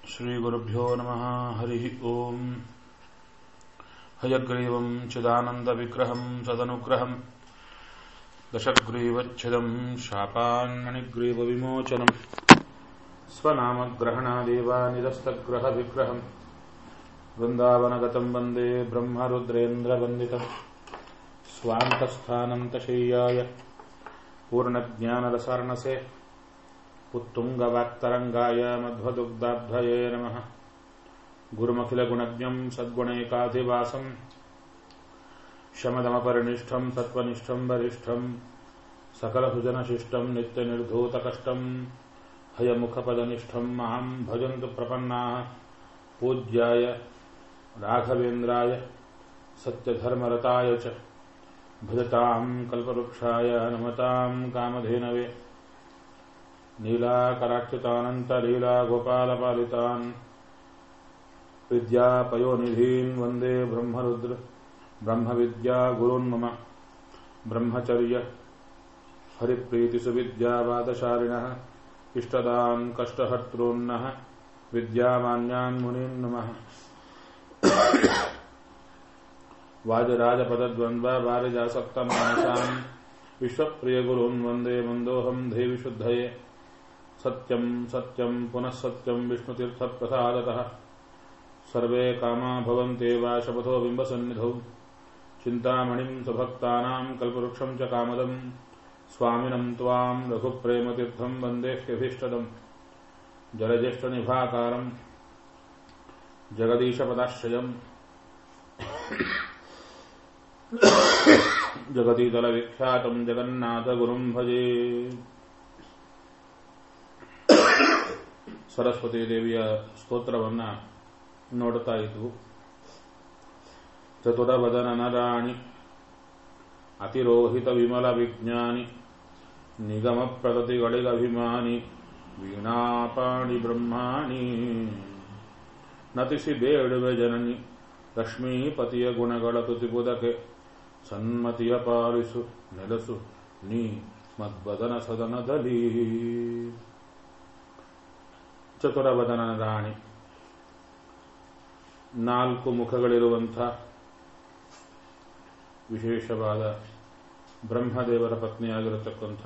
श्रीगुरुभ्यो नमः हरिः ओम् हयग्रीवम् चिदानन्दविग्रहम् सदनुग्रहम् दशग्रीवच्छिदम् शापान्मणिग्रीवविमोचनम् स्वनामग्रहणादेव निरस्तग्रहविग्रहम् वृन्दावनगतम् वन्दे ब्रह्मरुद्रेन्द्रवन्दितम् स्वान्तस्थानन्तशय्याय पूर्णज्ञानरसार्णसे उत्तुङ्गवाक्तरङ्गाय मध्वदुग्धाब्धये नमः गुरुमखिलगुणज्ञम् सद्गुणैकाधिवासम् शमदमपरिनिष्ठम् सत्त्वनिष्ठम् वरिष्ठम् सकलसुजनशिष्टम् नित्यनिर्धूतकष्टम् हयमुखपदनिष्ठम् माम् भजन्तु प्रपन्नाः पूज्याय राघवेन्द्राय सत्यधर्मरताय च भजताम् कल्पवृक्षाय नमताम् कामधेनवे नीलाकराक्षितानन्तलीलागोपालपालितान् विद्यापयोनिधीन् वन्दे ब्रह्मरुद्र ब्रह्मविद्यागुरून् मम ब्रह्मचर्य हरिप्रीतिसुविद्यावादशालिनः इष्टदान् कष्टहर्तॄन्नः विद्यामान्यान् मुनीन् नमः वाजराजपदद्वन्द्ववारिजासक्तमानसान् विश्वप्रियगुरून् वन्दे मन्दोऽहम् देविशुद्धये सत्यम् सत्यम् पुनः सत्यम् विष्णुतीर्थप्रसादतः सर्वे कामा भवन्त्येव शपथो बिम्बसन्निधौ चिन्तामणिम् सुभक्तानाम् कल्पवृक्षम् च कामदम् स्वामिनम् त्वाम् रघुप्रेमतीर्थम् वन्देह्यभीष्टदम् जलज्येष्ठनिभाकारम् जगदीशपदाश्रयम् जगतीतलविख्यातम् जगन्नाथगुरुम् भजे ಸರಸ್ವತಿ ದೇವಿಯ ಸ್ತೋತ್ರವನ್ನ ನೋಡುತ್ತಾ ಇದ್ವು ಚತುರವದನ ನರಾಣಿ ಅತಿರೋಹಿತ ವಿಮಲ ವಿಜ್ಞಾನಿ ನಿಗಮ ಪ್ರಗತಿಗಳಿಗಭಿಮಾನಿ ವೀಣಾಪಾಣಿ ಬ್ರಹ್ಮಾಣಿ ನತಿಸಿ ಬೇಡುವೆ ಜನನಿ ಲಕ್ಷ್ಮೀಪತಿಯ ಗುಣಗಳ ತುತಿಬುದಕೆ ಸನ್ಮತಿಯ ಪಾಲಿಸು ನೆಲಸು ನೀ ಮದ್ವದನ ಸದನದಲ್ಲಿ ಚತುರವದನ ರಾಣಿ ನಾಲ್ಕು ಮುಖಗಳಿರುವಂಥ ವಿಶೇಷವಾದ ಬ್ರಹ್ಮದೇವರ ಪತ್ನಿಯಾಗಿರತಕ್ಕಂಥ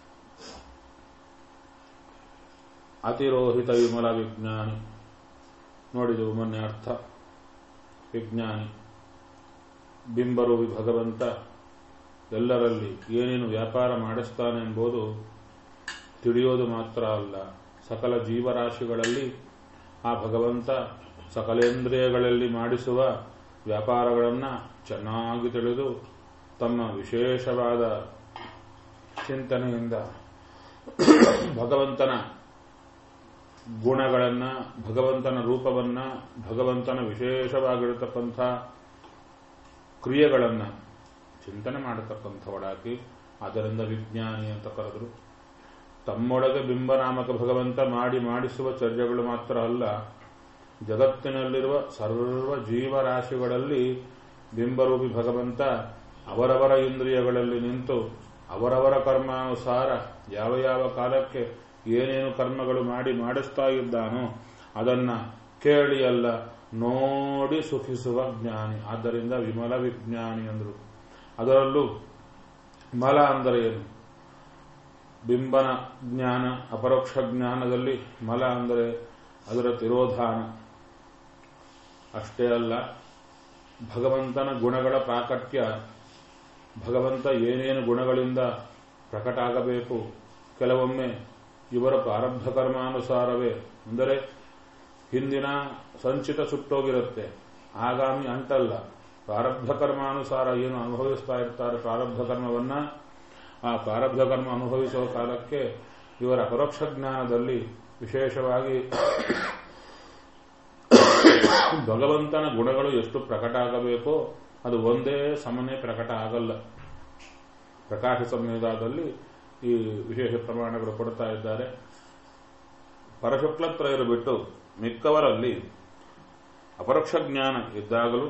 ಅತಿರೋಹಿತ ವಿಮಲ ವಿಜ್ಞಾನಿ ನೋಡಿದೆವು ಮೊನ್ನೆ ಅರ್ಥ ವಿಜ್ಞಾನಿ ಬಿಂಬರೂಪಿ ಭಗವಂತ ಎಲ್ಲರಲ್ಲಿ ಏನೇನು ವ್ಯಾಪಾರ ಮಾಡಿಸ್ತಾನೆ ಎಂಬುದು ತಿಳಿಯೋದು ಮಾತ್ರ ಅಲ್ಲ ಸಕಲ ಜೀವರಾಶಿಗಳಲ್ಲಿ ಆ ಭಗವಂತ ಸಕಲೇಂದ್ರಿಯಗಳಲ್ಲಿ ಮಾಡಿಸುವ ವ್ಯಾಪಾರಗಳನ್ನು ಚೆನ್ನಾಗಿ ತಿಳಿದು ತಮ್ಮ ವಿಶೇಷವಾದ ಚಿಂತನೆಯಿಂದ ಭಗವಂತನ ಗುಣಗಳನ್ನು ಭಗವಂತನ ರೂಪವನ್ನು ಭಗವಂತನ ವಿಶೇಷವಾಗಿರತಕ್ಕಂಥ ಕ್ರಿಯೆಗಳನ್ನು ಚಿಂತನೆ ಮಾಡತಕ್ಕಂಥವಳಾಗಿ ಅದರಿಂದ ವಿಜ್ಞಾನಿ ಅಂತ ಕರೆದರು ತಮ್ಮೊಳಗೆ ಬಿಂಬನಾಮಕ ಭಗವಂತ ಮಾಡಿ ಮಾಡಿಸುವ ಚರ್ಯಗಳು ಮಾತ್ರ ಅಲ್ಲ ಜಗತ್ತಿನಲ್ಲಿರುವ ಸರ್ವ ಜೀವರಾಶಿಗಳಲ್ಲಿ ಬಿಂಬರೂಪಿ ಭಗವಂತ ಅವರವರ ಇಂದ್ರಿಯಗಳಲ್ಲಿ ನಿಂತು ಅವರವರ ಕರ್ಮಾನುಸಾರ ಯಾವ ಯಾವ ಕಾಲಕ್ಕೆ ಏನೇನು ಕರ್ಮಗಳು ಮಾಡಿ ಮಾಡಿಸ್ತಾ ಇದ್ದಾನೋ ಅದನ್ನ ಕೇಳಿ ಅಲ್ಲ ನೋಡಿ ಸುಖಿಸುವ ಜ್ಞಾನಿ ಆದ್ದರಿಂದ ವಿಮಲ ವಿಜ್ಞಾನಿ ಅಂದರು ಅದರಲ್ಲೂ ಮಲ ಅಂದರೆ ಏನು ಬಿಂಬನ ಜ್ಞಾನ ಅಪರೋಕ್ಷ ಜ್ಞಾನದಲ್ಲಿ ಮಲ ಅಂದರೆ ಅದರ ತಿರೋಧಾನ ಅಷ್ಟೇ ಅಲ್ಲ ಭಗವಂತನ ಗುಣಗಳ ಪ್ರಾಕಟ್ಯ ಭಗವಂತ ಏನೇನು ಗುಣಗಳಿಂದ ಪ್ರಕಟ ಆಗಬೇಕು ಕೆಲವೊಮ್ಮೆ ಇವರ ಪ್ರಾರಬ್ಧ ಕರ್ಮಾನುಸಾರವೇ ಅಂದರೆ ಹಿಂದಿನ ಸಂಚಿತ ಸುಟ್ಟೋಗಿರುತ್ತೆ ಆಗಾಮಿ ಅಂಟಲ್ಲ ಪ್ರಾರಬ್ಧ ಕರ್ಮಾನುಸಾರ ಏನು ಅನುಭವಿಸ್ತಾ ಇರ್ತಾರೆ ಪ್ರಾರಬ್ಧ ಕರ್ಮವನ್ನ ಆ ಪ್ರಾರಬ್ಧ ಕರ್ಮ ಅನುಭವಿಸುವ ಕಾಲಕ್ಕೆ ಇವರ ಪರೋಕ್ಷ ಜ್ಞಾನದಲ್ಲಿ ವಿಶೇಷವಾಗಿ ಭಗವಂತನ ಗುಣಗಳು ಎಷ್ಟು ಪ್ರಕಟ ಆಗಬೇಕೋ ಅದು ಒಂದೇ ಸಮನೆ ಪ್ರಕಟ ಆಗಲ್ಲ ಪ್ರಕಾಶ ಸಂಹಿತಾದಲ್ಲಿ ಈ ವಿಶೇಷ ಪ್ರಮಾಣಗಳು ಕೊಡ್ತಾ ಇದ್ದಾರೆ ಪರಶುಕ್ಲತ್ರಯರು ಬಿಟ್ಟು ಮಿಕ್ಕವರಲ್ಲಿ ಅಪರೋಕ್ಷ ಜ್ಞಾನ ಇದ್ದಾಗಲೂ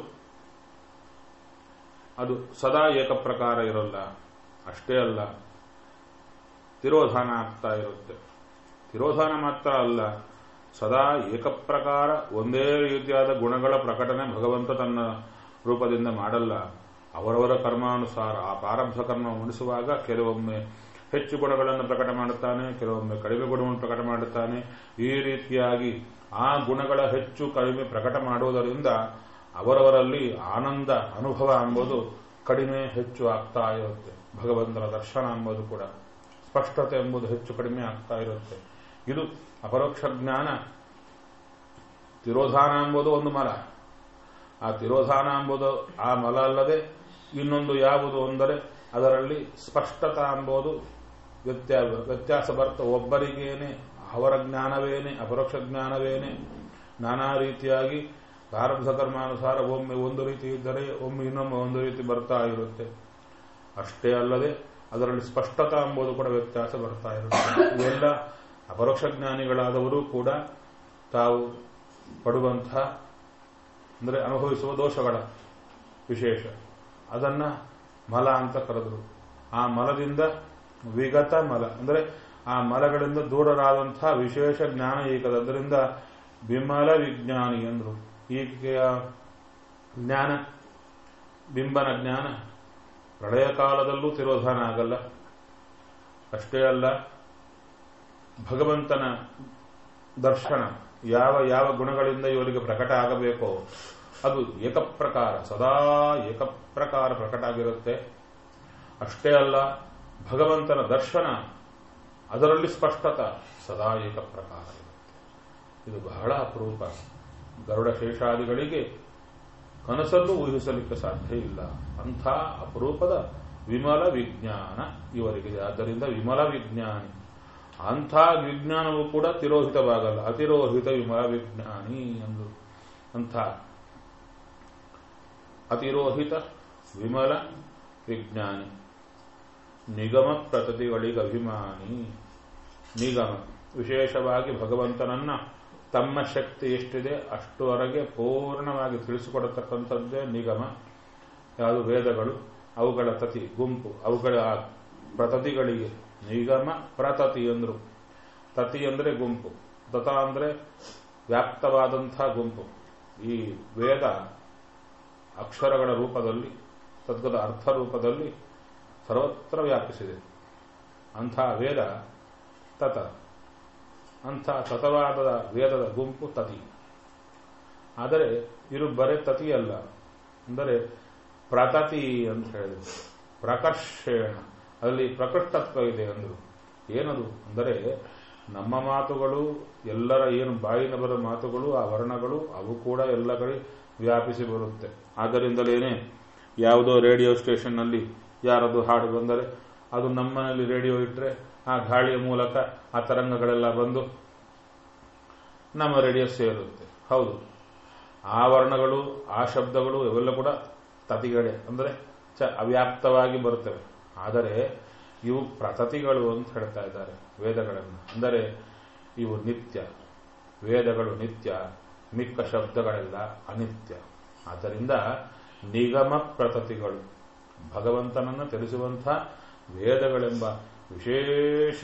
ಅದು ಸದಾ ಏಕಪ್ರಕಾರ ಇರಲ್ಲ ಅಷ್ಟೇ ಅಲ್ಲ ತಿರೋಧಾನ ಆಗ್ತಾ ಇರುತ್ತೆ ತಿರೋಧಾನ ಮಾತ್ರ ಅಲ್ಲ ಸದಾ ಏಕಪ್ರಕಾರ ಒಂದೇ ರೀತಿಯಾದ ಗುಣಗಳ ಪ್ರಕಟಣೆ ಭಗವಂತ ತನ್ನ ರೂಪದಿಂದ ಮಾಡಲ್ಲ ಅವರವರ ಕರ್ಮಾನುಸಾರ ಆ ಪ್ರಾರಬ್ಧ ಕರ್ಮ ಉಣಿಸುವಾಗ ಕೆಲವೊಮ್ಮೆ ಹೆಚ್ಚು ಗುಣಗಳನ್ನು ಪ್ರಕಟ ಮಾಡುತ್ತಾನೆ ಕೆಲವೊಮ್ಮೆ ಕಡಿಮೆ ಗುಣವನ್ನು ಪ್ರಕಟ ಮಾಡುತ್ತಾನೆ ಈ ರೀತಿಯಾಗಿ ಆ ಗುಣಗಳ ಹೆಚ್ಚು ಕಡಿಮೆ ಪ್ರಕಟ ಮಾಡುವುದರಿಂದ ಅವರವರಲ್ಲಿ ಆನಂದ ಅನುಭವ ಎಂಬುದು ಕಡಿಮೆ ಹೆಚ್ಚು ಆಗ್ತಾ ಇರುತ್ತೆ ಭಗವಂತನ ದರ್ಶನ ಎಂಬುದು ಕೂಡ ಸ್ಪಷ್ಟತೆ ಎಂಬುದು ಹೆಚ್ಚು ಕಡಿಮೆ ಆಗ್ತಾ ಇರುತ್ತೆ ಇದು ಅಪರೋಕ್ಷ ಜ್ಞಾನ ತಿರೋಧಾನ ಎಂಬುದು ಒಂದು ಮಲ ಆ ತಿರೋಧಾನ ಎಂಬುದು ಆ ಮಲ ಅಲ್ಲದೆ ಇನ್ನೊಂದು ಯಾವುದು ಅಂದರೆ ಅದರಲ್ಲಿ ಸ್ಪಷ್ಟತ ಎಂಬುದು ವ್ಯತ್ಯಾಸ ವ್ಯತ್ಯಾಸ ಬರ್ತ ಒಬ್ಬರಿಗೇನೆ ಅವರ ಜ್ಞಾನವೇನೆ ಅಪರೋಕ್ಷ ಜ್ಞಾನವೇನೆ ನಾನಾ ರೀತಿಯಾಗಿ ಪ್ರಾರಬ್ಧ ಕರ್ಮಾನುಸಾರ ಒಮ್ಮೆ ಒಂದು ರೀತಿ ಇದ್ದರೆ ಒಮ್ಮೆ ಇನ್ನೊಮ್ಮೆ ಒಂದು ರೀತಿ ಬರ್ತಾ ಇರುತ್ತೆ ಅಷ್ಟೇ ಅಲ್ಲದೆ ಅದರಲ್ಲಿ ಸ್ಪಷ್ಟತ ಎಂಬುದು ಕೂಡ ವ್ಯತ್ಯಾಸ ಬರ್ತಾ ಇರುತ್ತೆ ಇವೆಲ್ಲ ಅಪರೋಕ್ಷ ಜ್ಞಾನಿಗಳಾದವರು ಕೂಡ ತಾವು ಪಡುವಂತಹ ಅಂದರೆ ಅನುಭವಿಸುವ ದೋಷಗಳ ವಿಶೇಷ ಅದನ್ನ ಮಲ ಅಂತ ಕರೆದರು ಆ ಮಲದಿಂದ ವಿಗತ ಮಲ ಅಂದರೆ ಆ ಮಲಗಳಿಂದ ದೂರರಾದಂತಹ ವಿಶೇಷ ಜ್ಞಾನ ಏಕದದ್ದರಿಂದ ವಿಮಲ ವಿಜ್ಞಾನಿ ಎಂದರು ಈಗ ಜ್ಞಾನ ಬಿಂಬನ ಜ್ಞಾನ ಪ್ರಳಯ ಕಾಲದಲ್ಲೂ ತಿರೋಧಾನ ಆಗಲ್ಲ ಅಷ್ಟೇ ಅಲ್ಲ ಭಗವಂತನ ದರ್ಶನ ಯಾವ ಯಾವ ಗುಣಗಳಿಂದ ಇವರಿಗೆ ಪ್ರಕಟ ಆಗಬೇಕೋ ಅದು ಏಕಪ್ರಕಾರ ಸದಾ ಏಕಪ್ರಕಾರ ಪ್ರಕಟ ಆಗಿರುತ್ತೆ ಅಷ್ಟೇ ಅಲ್ಲ ಭಗವಂತನ ದರ್ಶನ ಅದರಲ್ಲಿ ಸ್ಪಷ್ಟತ ಸದಾ ಏಕಪ್ರಕಾರ ಇರುತ್ತೆ ಇದು ಬಹಳ ಅಪರೂಪ ಗರುಡ ಶೇಷಾದಿಗಳಿಗೆ ಕನಸಲ್ಲೂ ಊಹಿಸಲಿಕ್ಕೆ ಸಾಧ್ಯ ಇಲ್ಲ ಅಂಥ ಅಪರೂಪದ ವಿಮಲ ವಿಜ್ಞಾನ ಇವರಿಗೆ ಆದ್ದರಿಂದ ವಿಮಲ ವಿಜ್ಞಾನಿ ಅಂಥ ವಿಜ್ಞಾನವು ಕೂಡ ತಿರೋಹಿತವಾಗಲ್ಲ ಅತಿರೋಹಿತ ವಿಮಲ ವಿಜ್ಞಾನಿ ಎಂದು ಅಂಥ ಅತಿರೋಹಿತ ವಿಮಲ ವಿಜ್ಞಾನಿ ನಿಗಮ ಪ್ರತತಿಗಳಿಗೆ ಅಭಿಮಾನಿ ನಿಗಮ ವಿಶೇಷವಾಗಿ ಭಗವಂತನನ್ನ ತಮ್ಮ ಶಕ್ತಿ ಎಷ್ಟಿದೆ ಅಷ್ಟುವರೆಗೆ ಪೂರ್ಣವಾಗಿ ತಿಳಿಸಿಕೊಡತಕ್ಕಂಥದ್ದೇ ನಿಗಮ ಯಾವುದು ವೇದಗಳು ಅವುಗಳ ತತಿ ಗುಂಪು ಅವುಗಳ ಪ್ರತತಿಗಳಿಗೆ ನಿಗಮ ಪ್ರತತಿ ಎಂದರು ತತಿ ಅಂದರೆ ಗುಂಪು ತತ ಅಂದರೆ ವ್ಯಾಪ್ತವಾದಂಥ ಗುಂಪು ಈ ವೇದ ಅಕ್ಷರಗಳ ರೂಪದಲ್ಲಿ ತದ್ಗದ ಅರ್ಥ ರೂಪದಲ್ಲಿ ಸರ್ವತ್ರ ವ್ಯಾಪಿಸಿದೆ ಅಂಥ ವೇದ ತತ ಅಂಥ ತತವಾದ ವೇದದ ಗುಂಪು ತತಿ ಆದರೆ ಇದು ಬರೇ ತತಿಯಲ್ಲ ಅಂದರೆ ಪ್ರತತಿ ಅಂತ ಹೇಳಿದ್ರು ಪ್ರಕರ್ಷೇಣ ಅಲ್ಲಿ ಪ್ರಕೃಷ್ಟತ್ವ ಇದೆ ಅಂದರು ಏನದು ಅಂದರೆ ನಮ್ಮ ಮಾತುಗಳು ಎಲ್ಲರ ಏನು ಬಾಯಿನ ಬರೋ ಮಾತುಗಳು ಆ ವರ್ಣಗಳು ಅವು ಕೂಡ ಎಲ್ಲ ಕಡೆ ವ್ಯಾಪಿಸಿ ಬರುತ್ತೆ ಆದ್ದರಿಂದಲೇನೆ ಯಾವುದೋ ರೇಡಿಯೋ ಸ್ಟೇಷನ್ನಲ್ಲಿ ಯಾರದು ಹಾಡು ಬಂದರೆ ಅದು ನಮ್ಮನಲ್ಲಿ ರೇಡಿಯೋ ಇಟ್ಟರೆ ಆ ಗಾಳಿಯ ಮೂಲಕ ಆ ತರಂಗಗಳೆಲ್ಲ ಬಂದು ನಮ್ಮ ರೇಡಿಯೋ ಸೇರುತ್ತೆ ಹೌದು ಆ ವರ್ಣಗಳು ಆ ಶಬ್ದಗಳು ಇವೆಲ್ಲ ಕೂಡ ತತಿಗಡೆ ಅಂದರೆ ಚ ಅವ್ಯಾಪ್ತವಾಗಿ ಬರುತ್ತವೆ ಆದರೆ ಇವು ಪ್ರತತಿಗಳು ಅಂತ ಹೇಳ್ತಾ ಇದ್ದಾರೆ ವೇದಗಳನ್ನು ಅಂದರೆ ಇವು ನಿತ್ಯ ವೇದಗಳು ನಿತ್ಯ ಮಿಕ್ಕ ಶಬ್ದಗಳೆಲ್ಲ ಅನಿತ್ಯ ಆದ್ದರಿಂದ ನಿಗಮ ಪ್ರತತಿಗಳು ಭಗವಂತನನ್ನು ತಿಳಿಸುವಂಥ ವೇದಗಳೆಂಬ ವಿಶೇಷ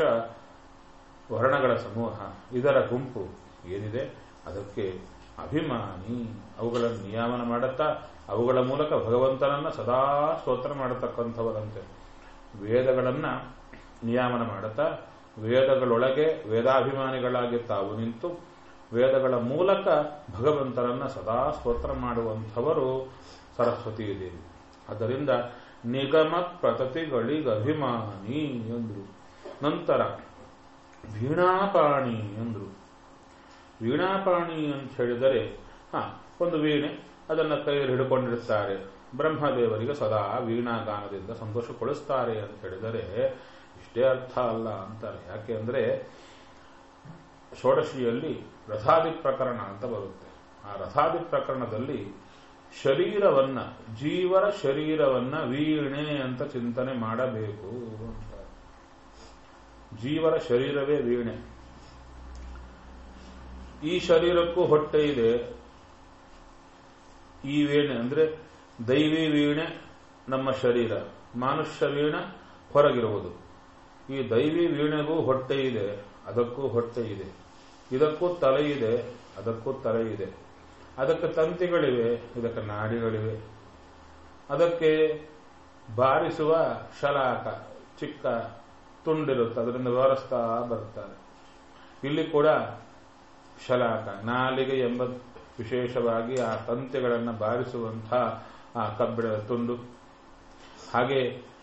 ವರ್ಣಗಳ ಸಮೂಹ ಇದರ ಗುಂಪು ಏನಿದೆ ಅದಕ್ಕೆ ಅಭಿಮಾನಿ ಅವುಗಳನ್ನು ನಿಯಾಮನ ಮಾಡುತ್ತಾ ಅವುಗಳ ಮೂಲಕ ಭಗವಂತನನ್ನ ಸದಾ ಸ್ತೋತ್ರ ಮಾಡತಕ್ಕಂಥವರಂತೆ ವೇದಗಳನ್ನ ನಿಯಾಮನ ಮಾಡುತ್ತಾ ವೇದಗಳೊಳಗೆ ವೇದಾಭಿಮಾನಿಗಳಾಗಿ ತಾವು ನಿಂತು ವೇದಗಳ ಮೂಲಕ ಭಗವಂತನನ್ನ ಸದಾ ಸ್ತೋತ್ರ ಮಾಡುವಂಥವರು ಸರಸ್ವತಿ ದೇವಿ ಆದ್ದರಿಂದ ನಿಗಮ ಪ್ರತತಿಗಳಿಗಭಿಮಾನಿ ಎಂದರು ನಂತರ ವೀಣಾಪಾಣಿ ಎಂದರು ವೀಣಾಪಾಣಿ ಅಂತ ಹೇಳಿದರೆ ಹಾ ಒಂದು ವೀಣೆ ಅದನ್ನು ಕೈಯಲ್ಲಿ ಹಿಡ್ಕೊಂಡಿರುತ್ತಾರೆ ಬ್ರಹ್ಮದೇವರಿಗೆ ಸದಾ ವೀಣಾಗಾನದಿಂದ ಸಂತೋಷಗೊಳಿಸ್ತಾರೆ ಅಂತ ಹೇಳಿದರೆ ಇಷ್ಟೇ ಅರ್ಥ ಅಲ್ಲ ಅಂತಾರೆ ಯಾಕೆ ಅಂದರೆ ಷೋಡಶಿಯಲ್ಲಿ ರಥಾದಿ ಪ್ರಕರಣ ಅಂತ ಬರುತ್ತೆ ಆ ರಥಾದಿ ಪ್ರಕರಣದಲ್ಲಿ ಶರೀರವನ್ನ ಜೀವರ ಶರೀರವನ್ನ ವೀಣೆ ಅಂತ ಚಿಂತನೆ ಮಾಡಬೇಕು ಅಂತ ಜೀವರ ಶರೀರವೇ ವೀಣೆ ಈ ಶರೀರಕ್ಕೂ ಹೊಟ್ಟೆ ಇದೆ ಈ ವೀಣೆ ಅಂದ್ರೆ ದೈವಿ ವೀಣೆ ನಮ್ಮ ಶರೀರ ಮಾನುಷ್ಯ ವೀಣೆ ಹೊರಗಿರುವುದು ಈ ದೈವಿ ವೀಣೆಗೂ ಹೊಟ್ಟೆ ಇದೆ ಅದಕ್ಕೂ ಹೊಟ್ಟೆ ಇದೆ ಇದಕ್ಕೂ ತಲೆ ಇದೆ ಅದಕ್ಕೂ ತಲೆ ಇದೆ ಅದಕ್ಕೆ ತಂತಿಗಳಿವೆ ಇದಕ್ಕೆ ನಾಡಿಗಳಿವೆ ಅದಕ್ಕೆ ಬಾರಿಸುವ ಶಲಾಕ ಚಿಕ್ಕ ತುಂಡಿರುತ್ತೆ ಅದರಿಂದ ವಿವರಿಸ್ತಾ ಬರ್ತಾರೆ ಇಲ್ಲಿ ಕೂಡ ಶಲಾಕ ನಾಲಿಗೆ ಎಂಬ ವಿಶೇಷವಾಗಿ ಆ ತಂತಿಗಳನ್ನು ಬಾರಿಸುವಂಥ ಆ ಕಬ್ಬಿಣದ ತುಂಡು ಹಾಗೆ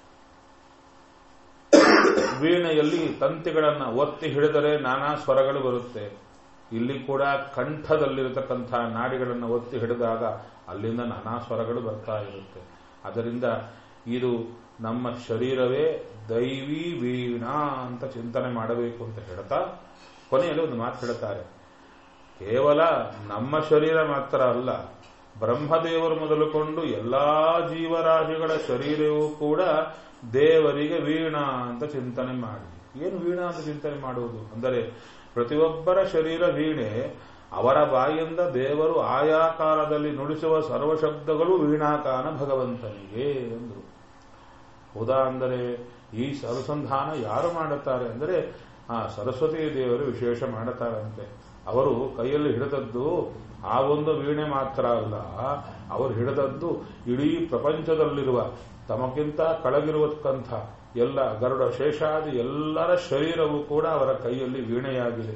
ವೀಣೆಯಲ್ಲಿ ತಂತಿಗಳನ್ನು ಒತ್ತಿ ಹಿಡಿದರೆ ನಾನಾ ಸ್ವರಗಳು ಬರುತ್ತೆ ಇಲ್ಲಿ ಕೂಡ ಕಂಠದಲ್ಲಿರತಕ್ಕಂಥ ನಾಡಿಗಳನ್ನು ಒತ್ತಿ ಹಿಡಿದಾಗ ಅಲ್ಲಿಂದ ನಾನಾ ಸ್ವರಗಳು ಬರ್ತಾ ಇರುತ್ತೆ ಅದರಿಂದ ಇದು ನಮ್ಮ ಶರೀರವೇ ದೈವಿ ವೀಣಾ ಅಂತ ಚಿಂತನೆ ಮಾಡಬೇಕು ಅಂತ ಹೇಳ್ತಾ ಕೊನೆಯಲ್ಲಿ ಒಂದು ಮಾತು ಹೇಳ್ತಾರೆ ಕೇವಲ ನಮ್ಮ ಶರೀರ ಮಾತ್ರ ಅಲ್ಲ ಬ್ರಹ್ಮದೇವರು ಮೊದಲುಕೊಂಡು ಎಲ್ಲಾ ಜೀವರಾಶಿಗಳ ಶರೀರವೂ ಕೂಡ ದೇವರಿಗೆ ವೀಣಾ ಅಂತ ಚಿಂತನೆ ಮಾಡಿ ಏನು ವೀಣಾ ಅಂತ ಚಿಂತನೆ ಮಾಡುವುದು ಅಂದರೆ ಪ್ರತಿಯೊಬ್ಬರ ಶರೀರ ವೀಣೆ ಅವರ ಬಾಯಿಂದ ದೇವರು ಆಯಾ ಕಾಲದಲ್ಲಿ ನುಡಿಸುವ ಸರ್ವ ಶಬ್ದಗಳು ವೀಣಾಕಾನ ಭಗವಂತನಿಗೆ ಎಂದರು ಹೌದಾ ಅಂದರೆ ಈ ಅನುಸಂಧಾನ ಯಾರು ಮಾಡುತ್ತಾರೆ ಅಂದರೆ ಆ ಸರಸ್ವತಿ ದೇವರು ವಿಶೇಷ ಮಾಡುತ್ತಾರಂತೆ ಅವರು ಕೈಯಲ್ಲಿ ಹಿಡಿದದ್ದು ಆ ಒಂದು ವೀಣೆ ಮಾತ್ರ ಅಲ್ಲ ಅವರು ಹಿಡಿದದ್ದು ಇಡೀ ಪ್ರಪಂಚದಲ್ಲಿರುವ ತಮಗಿಂತ ಕೆಳಗಿರುವಕ್ಕಂಥ ಎಲ್ಲ ಗರುಡ ಶೇಷಾದಿ ಎಲ್ಲರ ಶರೀರವೂ ಕೂಡ ಅವರ ಕೈಯಲ್ಲಿ ವೀಣೆಯಾಗಿದೆ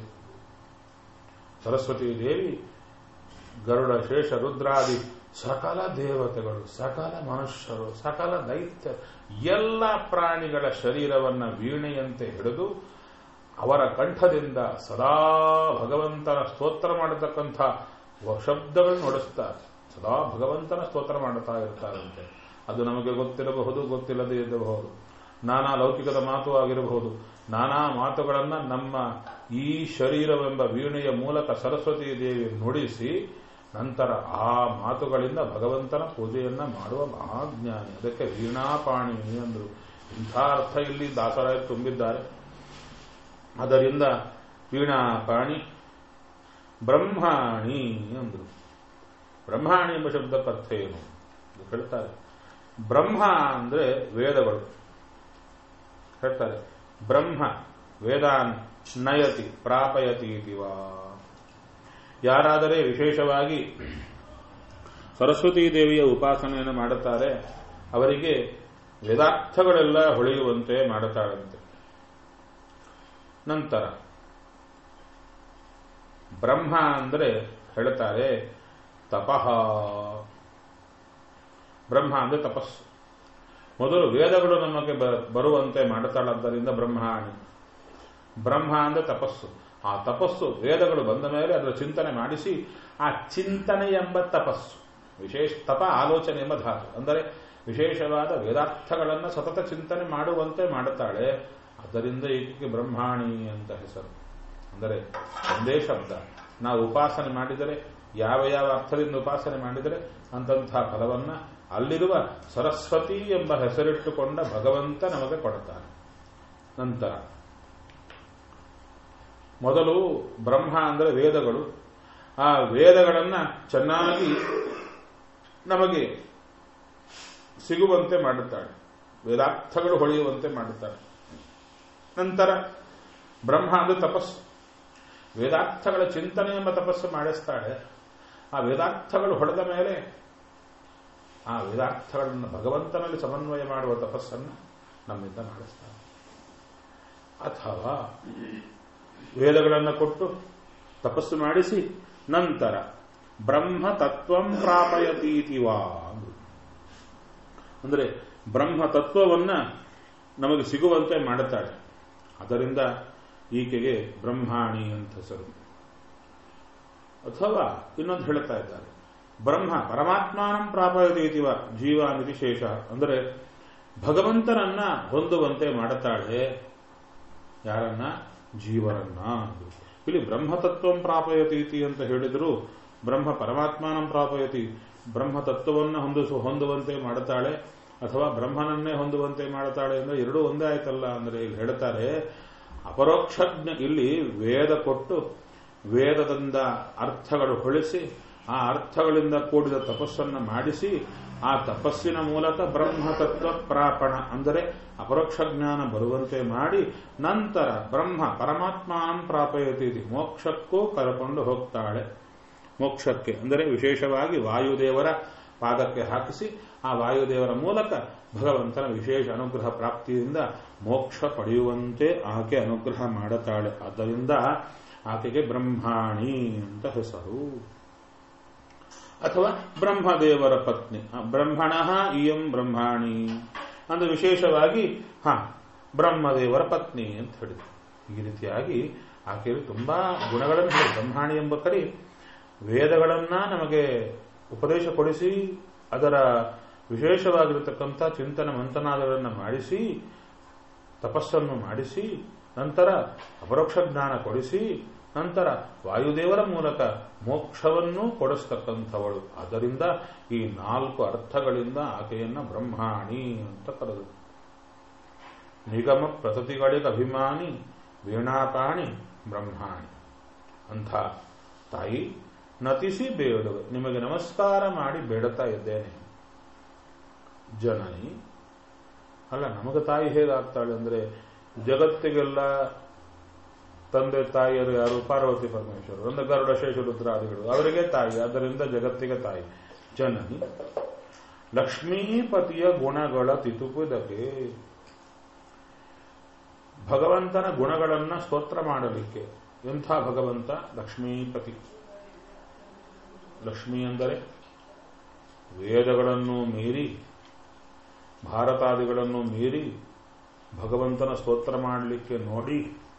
ಸರಸ್ವತಿ ದೇವಿ ಗರುಡ ಶೇಷ ರುದ್ರಾದಿ ಸಕಲ ದೇವತೆಗಳು ಸಕಲ ಮನುಷ್ಯರು ಸಕಲ ದೈತ್ಯ ಎಲ್ಲ ಪ್ರಾಣಿಗಳ ಶರೀರವನ್ನ ವೀಣೆಯಂತೆ ಹಿಡಿದು ಅವರ ಕಂಠದಿಂದ ಸದಾ ಭಗವಂತನ ಸ್ತೋತ್ರ ಮಾಡತಕ್ಕಂಥ ಶಬ್ದಗಳು ನುಡಿಸ್ತಾರೆ ಸದಾ ಭಗವಂತನ ಸ್ತೋತ್ರ ಮಾಡುತ್ತಾ ಇರ್ತಾರಂತೆ ಅದು ನಮಗೆ ಗೊತ್ತಿರಬಹುದು ಗೊತ್ತಿಲ್ಲದೆ ಇರಬಹುದು ನಾನಾ ಲೌಕಿಕದ ಮಾತು ಆಗಿರಬಹುದು ನಾನಾ ಮಾತುಗಳನ್ನ ನಮ್ಮ ಈ ಶರೀರವೆಂಬ ವೀಣೆಯ ಮೂಲಕ ಸರಸ್ವತಿ ದೇವಿ ನುಡಿಸಿ ನಂತರ ಆ ಮಾತುಗಳಿಂದ ಭಗವಂತನ ಪೂಜೆಯನ್ನ ಮಾಡುವ ಮಹಾಜ್ಞಾನಿ ಅದಕ್ಕೆ ವೀಣಾಪಾಣಿ ಅಂದರು ಇಂಥ ಅರ್ಥ ಇಲ್ಲಿ ದಾಸರಾಯ ತುಂಬಿದ್ದಾರೆ ಅದರಿಂದ ವೀಣಾಪಾಣಿ ಬ್ರಹ್ಮಾಣಿ ಅಂದರು ಬ್ರಹ್ಮಾಣಿ ಎಂಬ ಶಬ್ದಕ್ಕೆ ಅರ್ಥ ಏನು ಹೇಳ್ತಾರೆ ಬ್ರಹ್ಮ ಅಂದ್ರೆ ವೇದಗಳು ಹೇಳ್ತಾರೆ ಬ್ರಹ್ಮ ವೇದಾನ್ ನಯತಿ ಪ್ರಾಪಯತಿ ಇತಿವಾ ಯಾರಾದರೆ ವಿಶೇಷವಾಗಿ ಸರಸ್ವತೀ ದೇವಿಯ ಉಪಾಸನೆಯನ್ನು ಮಾಡುತ್ತಾರೆ ಅವರಿಗೆ ವೇದಾರ್ಥಗಳೆಲ್ಲ ಹೊಳೆಯುವಂತೆ ಮಾಡುತ್ತಾಳಂತೆ ನಂತರ ಬ್ರಹ್ಮ ಅಂದರೆ ಹೇಳ್ತಾರೆ ತಪಃ ಬ್ರಹ್ಮ ಅಂದ್ರೆ ತಪಸ್ಸು ಮೊದಲು ವೇದಗಳು ನಮಗೆ ಬರುವಂತೆ ಮಾಡುತ್ತಾಳದ್ದರಿಂದ ಬ್ರಹ್ಮಾಣಿ ಬ್ರಹ್ಮ ಅಂದ್ರೆ ತಪಸ್ಸು ಆ ತಪಸ್ಸು ವೇದಗಳು ಬಂದ ಮೇಲೆ ಅದರ ಚಿಂತನೆ ಮಾಡಿಸಿ ಆ ಚಿಂತನೆ ಎಂಬ ತಪಸ್ಸು ವಿಶೇಷ ತಪ ಆಲೋಚನೆ ಎಂಬ ಧಾತು ಅಂದರೆ ವಿಶೇಷವಾದ ವೇದಾರ್ಥಗಳನ್ನು ಸತತ ಚಿಂತನೆ ಮಾಡುವಂತೆ ಮಾಡುತ್ತಾಳೆ ಅದರಿಂದ ಈಕೆಗೆ ಬ್ರಹ್ಮಾಣಿ ಅಂತ ಹೆಸರು ಅಂದರೆ ಒಂದೇ ಶಬ್ದ ನಾವು ಉಪಾಸನೆ ಮಾಡಿದರೆ ಯಾವ ಯಾವ ಅರ್ಥದಿಂದ ಉಪಾಸನೆ ಮಾಡಿದರೆ ಅಂತಂತಹ ಫಲವನ್ನ ಅಲ್ಲಿರುವ ಸರಸ್ವತಿ ಎಂಬ ಹೆಸರಿಟ್ಟುಕೊಂಡ ಭಗವಂತ ನಮಗೆ ಕೊಡುತ್ತಾನೆ ನಂತರ ಮೊದಲು ಬ್ರಹ್ಮ ಅಂದರೆ ವೇದಗಳು ಆ ವೇದಗಳನ್ನ ಚೆನ್ನಾಗಿ ನಮಗೆ ಸಿಗುವಂತೆ ಮಾಡುತ್ತಾಳೆ ವೇದಾರ್ಥಗಳು ಹೊಳೆಯುವಂತೆ ಮಾಡುತ್ತಾಳೆ ನಂತರ ಬ್ರಹ್ಮ ಅಂದ್ರೆ ತಪಸ್ಸು ವೇದಾರ್ಥಗಳ ಚಿಂತನೆ ಎಂಬ ತಪಸ್ಸು ಮಾಡಿಸ್ತಾಳೆ ಆ ವೇದಾರ್ಥಗಳು ಹೊಡೆದ ಮೇಲೆ ಆ ವೇದಾರ್ಥಗಳನ್ನು ಭಗವಂತನಲ್ಲಿ ಸಮನ್ವಯ ಮಾಡುವ ತಪಸ್ಸನ್ನು ನಮ್ಮಿಂದ ಮಾಡಿಸ್ತಾಳೆ ಅಥವಾ ವೇದಗಳನ್ನು ಕೊಟ್ಟು ತಪಸ್ಸು ಮಾಡಿಸಿ ನಂತರ ಬ್ರಹ್ಮ ತತ್ವಂ ಪ್ರಾಪಯತೀತಿವಾ ಅಂದರೆ ಬ್ರಹ್ಮ ತತ್ವವನ್ನ ನಮಗೆ ಸಿಗುವಂತೆ ಮಾಡುತ್ತಾಳೆ ಅದರಿಂದ ಈಕೆಗೆ ಬ್ರಹ್ಮಾಣಿ ಅಂತ ಹೆಸರು ಅಥವಾ ಇನ್ನೊಂದು ಹೇಳ್ತಾ ಇದ್ದಾರೆ ಬ್ರಹ್ಮ ಪರಮಾತ್ಮಾನಂ ಪ್ರಾಪಯತೀತಿವ ಜೀವಾನಿತಿ ಶೇಷ ಅಂದರೆ ಭಗವಂತನನ್ನ ಹೊಂದುವಂತೆ ಮಾಡುತ್ತಾಳೆ ಯಾರನ್ನ ಜೀವರನ್ನ ಇಲ್ಲಿ ಬ್ರಹ್ಮತತ್ವಂ ಪ್ರಾಪಯತೀತಿ ಅಂತ ಹೇಳಿದ್ರು ಬ್ರಹ್ಮ ಪರಮಾತ್ಮಾನಂ ಪ್ರಾಪಯತಿ ಬ್ರಹ್ಮ ತತ್ವವನ್ನು ಹೊಂದಿಸು ಹೊಂದುವಂತೆ ಮಾಡುತ್ತಾಳೆ ಅಥವಾ ಬ್ರಹ್ಮನನ್ನೇ ಹೊಂದುವಂತೆ ಮಾಡುತ್ತಾಳೆ ಅಂದ್ರೆ ಎರಡೂ ಒಂದೇ ಆಯ್ತಲ್ಲ ಅಂದ್ರೆ ಇಲ್ಲಿ ಹೇಳ್ತಾರೆ ಅಪರೋಕ್ಷಜ್ಞ ಇಲ್ಲಿ ವೇದ ಕೊಟ್ಟು ವೇದದಿಂದ ಅರ್ಥಗಳು ಹೊಳಿಸಿ ಆ ಅರ್ಥಗಳಿಂದ ಕೂಡಿದ ತಪಸ್ಸನ್ನು ಮಾಡಿಸಿ ಆ ತಪಸ್ಸಿನ ಮೂಲಕ ಬ್ರಹ್ಮತತ್ವ ಪ್ರಾಪಣ ಅಂದರೆ ಅಪರೋಕ್ಷ ಜ್ಞಾನ ಬರುವಂತೆ ಮಾಡಿ ನಂತರ ಬ್ರಹ್ಮ ಪರಮಾತ್ಮಾನ್ ಪ್ರಾಪಯತಿ ಮೋಕ್ಷಕ್ಕೂ ಕರ್ಕೊಂಡು ಹೋಗ್ತಾಳೆ ಮೋಕ್ಷಕ್ಕೆ ಅಂದರೆ ವಿಶೇಷವಾಗಿ ವಾಯುದೇವರ ಪಾದಕ್ಕೆ ಹಾಕಿಸಿ ಆ ವಾಯುದೇವರ ಮೂಲಕ ಭಗವಂತನ ವಿಶೇಷ ಅನುಗ್ರಹ ಪ್ರಾಪ್ತಿಯಿಂದ ಮೋಕ್ಷ ಪಡೆಯುವಂತೆ ಆಕೆ ಅನುಗ್ರಹ ಮಾಡುತ್ತಾಳೆ ಆದ್ದರಿಂದ ಆಕೆಗೆ ಬ್ರಹ್ಮಾಣಿ ಅಂತ ಹೆಸರು ಅಥವಾ ಬ್ರಹ್ಮದೇವರ ಪತ್ನಿ ಬ್ರಹ್ಮಣ ಇಯಂ ಬ್ರಹ್ಮಾಣಿ ಅಂದ್ರೆ ವಿಶೇಷವಾಗಿ ಹಾ ಬ್ರಹ್ಮದೇವರ ಪತ್ನಿ ಅಂತ ಹೇಳಿದ್ರು ಈ ರೀತಿಯಾಗಿ ಆಕೆಯಲ್ಲಿ ತುಂಬಾ ಗುಣಗಳನ್ನು ಹೇಳಿ ಬ್ರಹ್ಮಾಣಿ ಎಂಬ ಕರಿ ವೇದಗಳನ್ನ ನಮಗೆ ಉಪದೇಶ ಕೊಡಿಸಿ ಅದರ ವಿಶೇಷವಾಗಿರತಕ್ಕಂಥ ಚಿಂತನ ಮಂಥನಾದಗಳನ್ನು ಮಾಡಿಸಿ ತಪಸ್ಸನ್ನು ಮಾಡಿಸಿ ನಂತರ ಅಪರೋಕ್ಷ ಜ್ಞಾನ ಕೊಡಿಸಿ ನಂತರ ವಾಯುದೇವರ ಮೂಲಕ ಮೋಕ್ಷವನ್ನು ಕೊಡಿಸ್ತಕ್ಕಂಥವಳು ಆದ್ದರಿಂದ ಈ ನಾಲ್ಕು ಅರ್ಥಗಳಿಂದ ಆಕೆಯನ್ನ ಬ್ರಹ್ಮಾಣಿ ಅಂತ ಕರೆದು ನಿಗಮ ಪ್ರತತಿಗಳಿಗೆ ಅಭಿಮಾನಿ ವೀಣಾಪಾಣಿ ಬ್ರಹ್ಮಾಣಿ ಅಂಥ ತಾಯಿ ನತಿಸಿ ಬೇಡುವೆ ನಿಮಗೆ ನಮಸ್ಕಾರ ಮಾಡಿ ಬೇಡುತ್ತಾ ಇದ್ದೇನೆ ಜನನಿ ಅಲ್ಲ ನಮಗೆ ತಾಯಿ ಹೇಗಾಗ್ತಾಳೆ ಅಂದ್ರೆ ಜಗತ್ತಿಗೆಲ್ಲ ತಂದೆ ತಾಯಿಯರು ಯಾರು ಪಾರ್ವತಿ ಪರಮೇಶ್ವರರು ಒಂದು ಗರುಡ ಶೇಷರುದ್ರಾದಿಗಳು ಅವರಿಗೆ ತಾಯಿ ಆದ್ದರಿಂದ ಜಗತ್ತಿಗೆ ತಾಯಿ ಜನನಿ ಲಕ್ಷ್ಮೀಪತಿಯ ಗುಣಗಳ ತಿತುಪುದಕ್ಕೆ ಭಗವಂತನ ಗುಣಗಳನ್ನ ಸ್ತೋತ್ರ ಮಾಡಲಿಕ್ಕೆ ಎಂಥ ಭಗವಂತ ಲಕ್ಷ್ಮೀಪತಿ ಲಕ್ಷ್ಮಿ ಅಂದರೆ ವೇದಗಳನ್ನು ಮೀರಿ ಭಾರತಾದಿಗಳನ್ನು ಮೀರಿ ಭಗವಂತನ ಸ್ತೋತ್ರ ಮಾಡಲಿಕ್ಕೆ ನೋಡಿ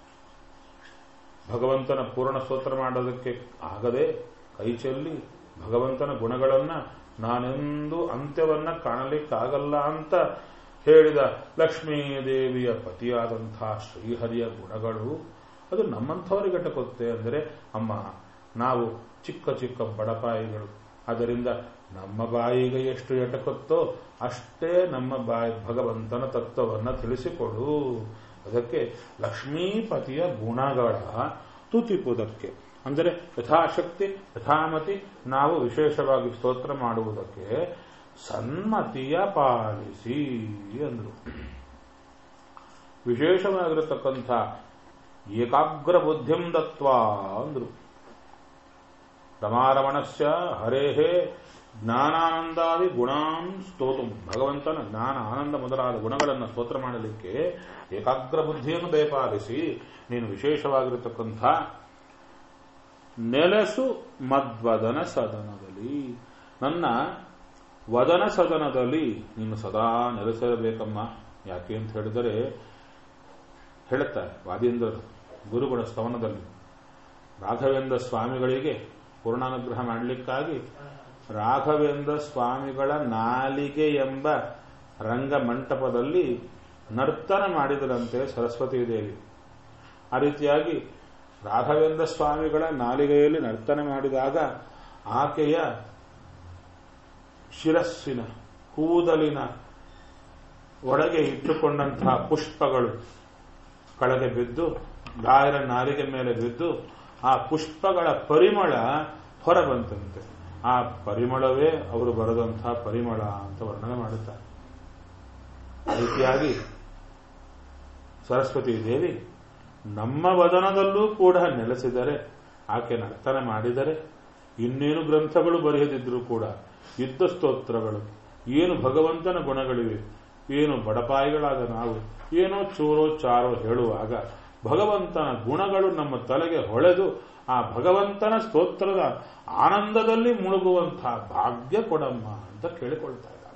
ಭಗವಂತನ ಪೂರ್ಣ ಸ್ತೋತ್ರ ಮಾಡೋದಕ್ಕೆ ಆಗದೆ ಕೈ ಚೆಲ್ಲಿ ಭಗವಂತನ ಗುಣಗಳನ್ನ ನಾನೆಂದು ಅಂತ್ಯವನ್ನ ಕಾಣಲಿಕ್ಕಾಗಲ್ಲ ಅಂತ ಹೇಳಿದ ಲಕ್ಷ್ಮೀದೇವಿಯ ಪತಿಯಾದಂತಹ ಶ್ರೀಹರಿಯ ಗುಣಗಳು ಅದು ನಮ್ಮಂಥವರಿಗೆ ಎಟಕುತ್ತೆ ಅಂದರೆ ಅಮ್ಮ ನಾವು ಚಿಕ್ಕ ಚಿಕ್ಕ ಬಡಪಾಯಿಗಳು ಅದರಿಂದ ನಮ್ಮ ಬಾಯಿಗೆ ಎಷ್ಟು ಎಟಕುತ್ತೋ ಅಷ್ಟೇ ನಮ್ಮ ಬಾಯಿ ಭಗವಂತನ ತತ್ವವನ್ನು ತಿಳಿಸಿಕೊಡು ಅದಕ್ಕೆ ಲಕ್ಷ್ಮೀಪತಿಯ ಗುಣಗಳ ತುತಿಪುದಕ್ಕೆ ಅಂದರೆ ಯಥಾಶಕ್ತಿ ಯಥಾಮತಿ ನಾವು ವಿಶೇಷವಾಗಿ ಸ್ತೋತ್ರ ಮಾಡುವುದಕ್ಕೆ ಸನ್ಮತಿಯ ಪಾಲಿಸಿ ಅಂದರು ವಿಶೇಷವಾಗಿರತಕ್ಕಂಥ ಏಕಾಗ್ರ ಬುದ್ಧಿಂ ದತ್ವ ಅಂದ್ರು ರಮಾರಮಣಸ್ಯ ಹರೇಹೇ ಜ್ಞಾನಾನಂದಾದಿ ಗುಣಾನ್ ಸ್ತೋತು ಭಗವಂತನ ಜ್ಞಾನ ಆನಂದ ಮೊದಲಾದ ಗುಣಗಳನ್ನು ಸ್ತೋತ್ರ ಮಾಡಲಿಕ್ಕೆ ಏಕಾಗ್ರ ಬುದ್ಧಿಯನ್ನು ದಯಪಾಲಿಸಿ ನೀನು ವಿಶೇಷವಾಗಿರತಕ್ಕಂಥ ನೆಲೆಸು ಮದ್ವದನ ಸದನದಲ್ಲಿ ನನ್ನ ವದನ ಸದನದಲ್ಲಿ ನೀನು ಸದಾ ನೆಲೆಸಿರಬೇಕಮ್ಮ ಯಾಕೆ ಅಂತ ಹೇಳಿದರೆ ಹೇಳುತ್ತಾರೆ ವಾದೀಂದ್ರ ಗುರುಗಳ ಸ್ತವನದಲ್ಲಿ ರಾಘವೇಂದ್ರ ಸ್ವಾಮಿಗಳಿಗೆ ಪೂರ್ಣಾನುಗ್ರಹ ಮಾಡಲಿಕ್ಕಾಗಿ ರಾಘವೇಂದ್ರ ಸ್ವಾಮಿಗಳ ನಾಲಿಗೆ ಎಂಬ ರಂಗಮಂಟಪದಲ್ಲಿ ನರ್ತನ ಮಾಡಿದರಂತೆ ಸರಸ್ವತೀ ದೇವಿ ಆ ರೀತಿಯಾಗಿ ರಾಘವೇಂದ್ರ ಸ್ವಾಮಿಗಳ ನಾಲಿಗೆಯಲ್ಲಿ ನರ್ತನ ಮಾಡಿದಾಗ ಆಕೆಯ ಶಿರಸ್ಸಿನ ಕೂದಲಿನ ಒಳಗೆ ಇಟ್ಟುಕೊಂಡಂತಹ ಪುಷ್ಪಗಳು ಕೆಳಗೆ ಬಿದ್ದು ಗಾಯರ ನಾಲಿಗೆ ಮೇಲೆ ಬಿದ್ದು ಆ ಪುಷ್ಪಗಳ ಪರಿಮಳ ಹೊರಬಂತಂತೆ ಆ ಪರಿಮಳವೇ ಅವರು ಬರೆದಂತಹ ಪರಿಮಳ ಅಂತ ವರ್ಣನೆ ಮಾಡುತ್ತಾರೆ ಆ ರೀತಿಯಾಗಿ ಸರಸ್ವತಿ ದೇವಿ ನಮ್ಮ ವದನದಲ್ಲೂ ಕೂಡ ನೆಲೆಸಿದರೆ ಆಕೆ ನರ್ತನ ಮಾಡಿದರೆ ಇನ್ನೇನು ಗ್ರಂಥಗಳು ಬರೆಯದಿದ್ರೂ ಕೂಡ ಯುದ್ಧ ಸ್ತೋತ್ರಗಳು ಏನು ಭಗವಂತನ ಗುಣಗಳಿವೆ ಏನು ಬಡಪಾಯಿಗಳಾದ ನಾವು ಏನೋ ಚೂರೋ ಚಾರೋ ಹೇಳುವಾಗ ಭಗವಂತನ ಗುಣಗಳು ನಮ್ಮ ತಲೆಗೆ ಹೊಳೆದು ಆ ಭಗವಂತನ ಸ್ತೋತ್ರದ ಆನಂದದಲ್ಲಿ ಮುಳುಗುವಂತಹ ಭಾಗ್ಯ ಕೊಡಮ್ಮ ಅಂತ ಕೇಳಿಕೊಳ್ತಾ ಇದ್ದಾರೆ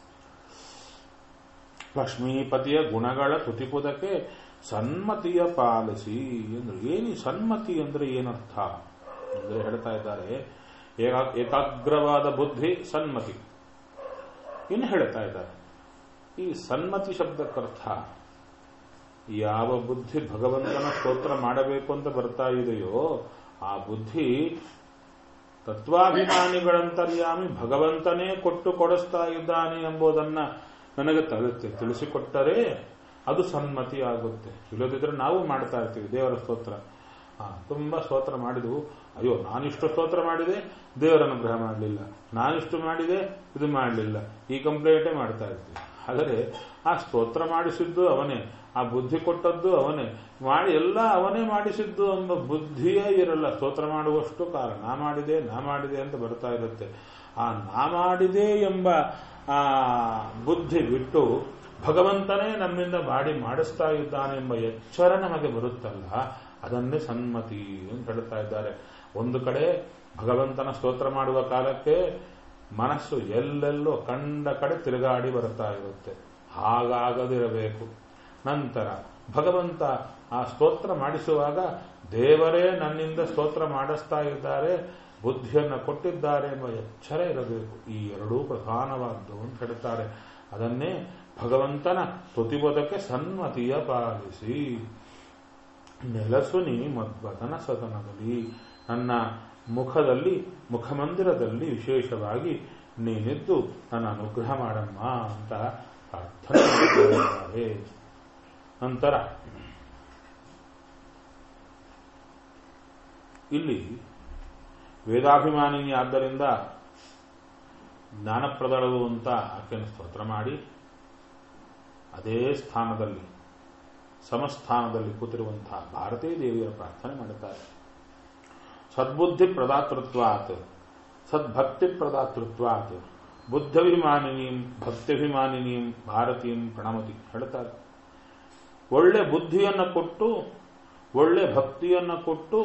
ಲಕ್ಷ್ಮೀಪತಿಯ ಗುಣಗಳ ತುತಿಪುದಕ್ಕೆ ಸನ್ಮತಿಯ ಪಾಲಿಸಿ ಅಂದ್ರೆ ಏನು ಸನ್ಮತಿ ಅಂದ್ರೆ ಏನರ್ಥ ಅಂದ್ರೆ ಹೇಳ್ತಾ ಇದ್ದಾರೆ ಏಕಾಗ್ರವಾದ ಬುದ್ಧಿ ಸನ್ಮತಿ ಇನ್ನು ಹೇಳ್ತಾ ಇದ್ದಾರೆ ಈ ಸನ್ಮತಿ ಶಬ್ದಕ್ಕರ್ಥ ಯಾವ ಬುದ್ಧಿ ಭಗವಂತನ ಸ್ತೋತ್ರ ಮಾಡಬೇಕು ಅಂತ ಬರ್ತಾ ಇದೆಯೋ ಆ ಬುದ್ಧಿ ತತ್ವಾಭಿಮಾನಿಗಳಂತರ್ಯಾಮಿ ಭಗವಂತನೇ ಕೊಟ್ಟು ಕೊಡಿಸ್ತಾ ಇದ್ದಾನೆ ಎಂಬುದನ್ನ ನನಗೆ ತಿಳಿಸಿಕೊಟ್ಟರೆ ಅದು ಸನ್ಮತಿ ಆಗುತ್ತೆ ಇಲ್ಲದಿದ್ರೆ ನಾವು ಮಾಡ್ತಾ ಇರ್ತೀವಿ ದೇವರ ಸ್ತೋತ್ರ ಆ, ತುಂಬಾ ಸ್ತೋತ್ರ ಮಾಡಿದವು ಅಯ್ಯೋ ನಾನಿಷ್ಟು ಸ್ತೋತ್ರ ಮಾಡಿದೆ ದೇವರ ಅನುಗ್ರಹ ಮಾಡಲಿಲ್ಲ ನಾನಿಷ್ಟು ಮಾಡಿದೆ ಇದು ಮಾಡಲಿಲ್ಲ ಈ ಕಂಪ್ಲೇಂಟೇ ಮಾಡ್ತಾ ಇರ್ತೀವಿ ಆದರೆ ಆ ಸ್ತೋತ್ರ ಮಾಡಿಸಿದ್ದು ಅವನೇ ಆ ಬುದ್ಧಿ ಕೊಟ್ಟದ್ದು ಅವನೇ ಮಾಡಿ ಎಲ್ಲ ಅವನೇ ಮಾಡಿಸಿದ್ದು ಎಂಬ ಬುದ್ಧಿಯೇ ಇರಲ್ಲ ಸ್ತೋತ್ರ ಮಾಡುವಷ್ಟು ಕಾಲ ನಾ ಮಾಡಿದೆ ನಾ ಮಾಡಿದೆ ಅಂತ ಬರ್ತಾ ಇರುತ್ತೆ ಆ ನಾ ಮಾಡಿದೆ ಎಂಬ ಆ ಬುದ್ಧಿ ಬಿಟ್ಟು ಭಗವಂತನೇ ನಮ್ಮಿಂದ ಮಾಡಿ ಮಾಡಿಸ್ತಾ ಇದ್ದಾನೆ ಎಂಬ ಎಚ್ಚರ ನಮಗೆ ಬರುತ್ತಲ್ಲ ಅದನ್ನೇ ಸನ್ಮತಿ ಅಂತ ಹೇಳ್ತಾ ಇದ್ದಾರೆ ಒಂದು ಕಡೆ ಭಗವಂತನ ಸ್ತೋತ್ರ ಮಾಡುವ ಕಾಲಕ್ಕೆ ಮನಸ್ಸು ಎಲ್ಲೆಲ್ಲೋ ಕಂಡ ಕಡೆ ತಿರುಗಾಡಿ ಬರ್ತಾ ಇರುತ್ತೆ ಹಾಗಾಗದಿರಬೇಕು ನಂತರ ಭಗವಂತ ಆ ಸ್ತೋತ್ರ ಮಾಡಿಸುವಾಗ ದೇವರೇ ನನ್ನಿಂದ ಸ್ತೋತ್ರ ಮಾಡಿಸ್ತಾ ಇದ್ದಾರೆ ಬುದ್ಧಿಯನ್ನು ಕೊಟ್ಟಿದ್ದಾರೆ ಎಂಬ ಎಚ್ಚರ ಇರಬೇಕು ಈ ಎರಡೂ ಪ್ರಧಾನವಾದ್ದು ಅಂತ ಹೇಳ್ತಾರೆ ಅದನ್ನೇ ಭಗವಂತನ ತುತಿಬೋಧಕ್ಕೆ ಸನ್ಮತಿಯ ಪಾಲಿಸಿ ನೆಲಸು ನೀ ಮದ್ವತನ ಸದನದಲ್ಲಿ ನನ್ನ ಮುಖದಲ್ಲಿ ಮುಖಮಂದಿರದಲ್ಲಿ ವಿಶೇಷವಾಗಿ ನೀನಿದ್ದು ನನ್ನ ಅನುಗ್ರಹ ಮಾಡಮ್ಮ ಅಂತ ಪ್ರಾರ್ಥನೆ ಮಾಡಿದ್ದಾರೆ ನಂತರ ಇಲ್ಲಿ ವೇದಾಭಿಮಾನಿನಿ ಆದ್ದರಿಂದ ಜ್ಞಾನಪ್ರದಳವು ಅಂತ ಆಕೆಯನ್ನು ಸ್ತೋತ್ರ ಮಾಡಿ ಅದೇ ಸ್ಥಾನದಲ್ಲಿ ಸಮಸ್ಥಾನದಲ್ಲಿ ಕೂತಿರುವಂತಹ ಭಾರತೀ ದೇವಿಯರ ಪ್ರಾರ್ಥನೆ ಮಾಡುತ್ತಾರೆ ಸದ್ಬುದ್ಧಿ ಪ್ರದಾತೃತ್ವಾತ್ ಸದ್ಭಕ್ತಿ ಪ್ರದಾತೃತ್ವಾತ್ ಬುದ್ಧಭಿಮಾನಿನೀಂ ಭಕ್ತ್ಯಭಿಮಾನಿನೀಂ ಭಾರತೀಂ ಪ್ರಣಮತಿ ಹೇಳ್ತಾರೆ ಒಳ್ಳೆ ಬುದ್ಧಿಯನ್ನು ಕೊಟ್ಟು ಒಳ್ಳೆ ಭಕ್ತಿಯನ್ನು ಕೊಟ್ಟು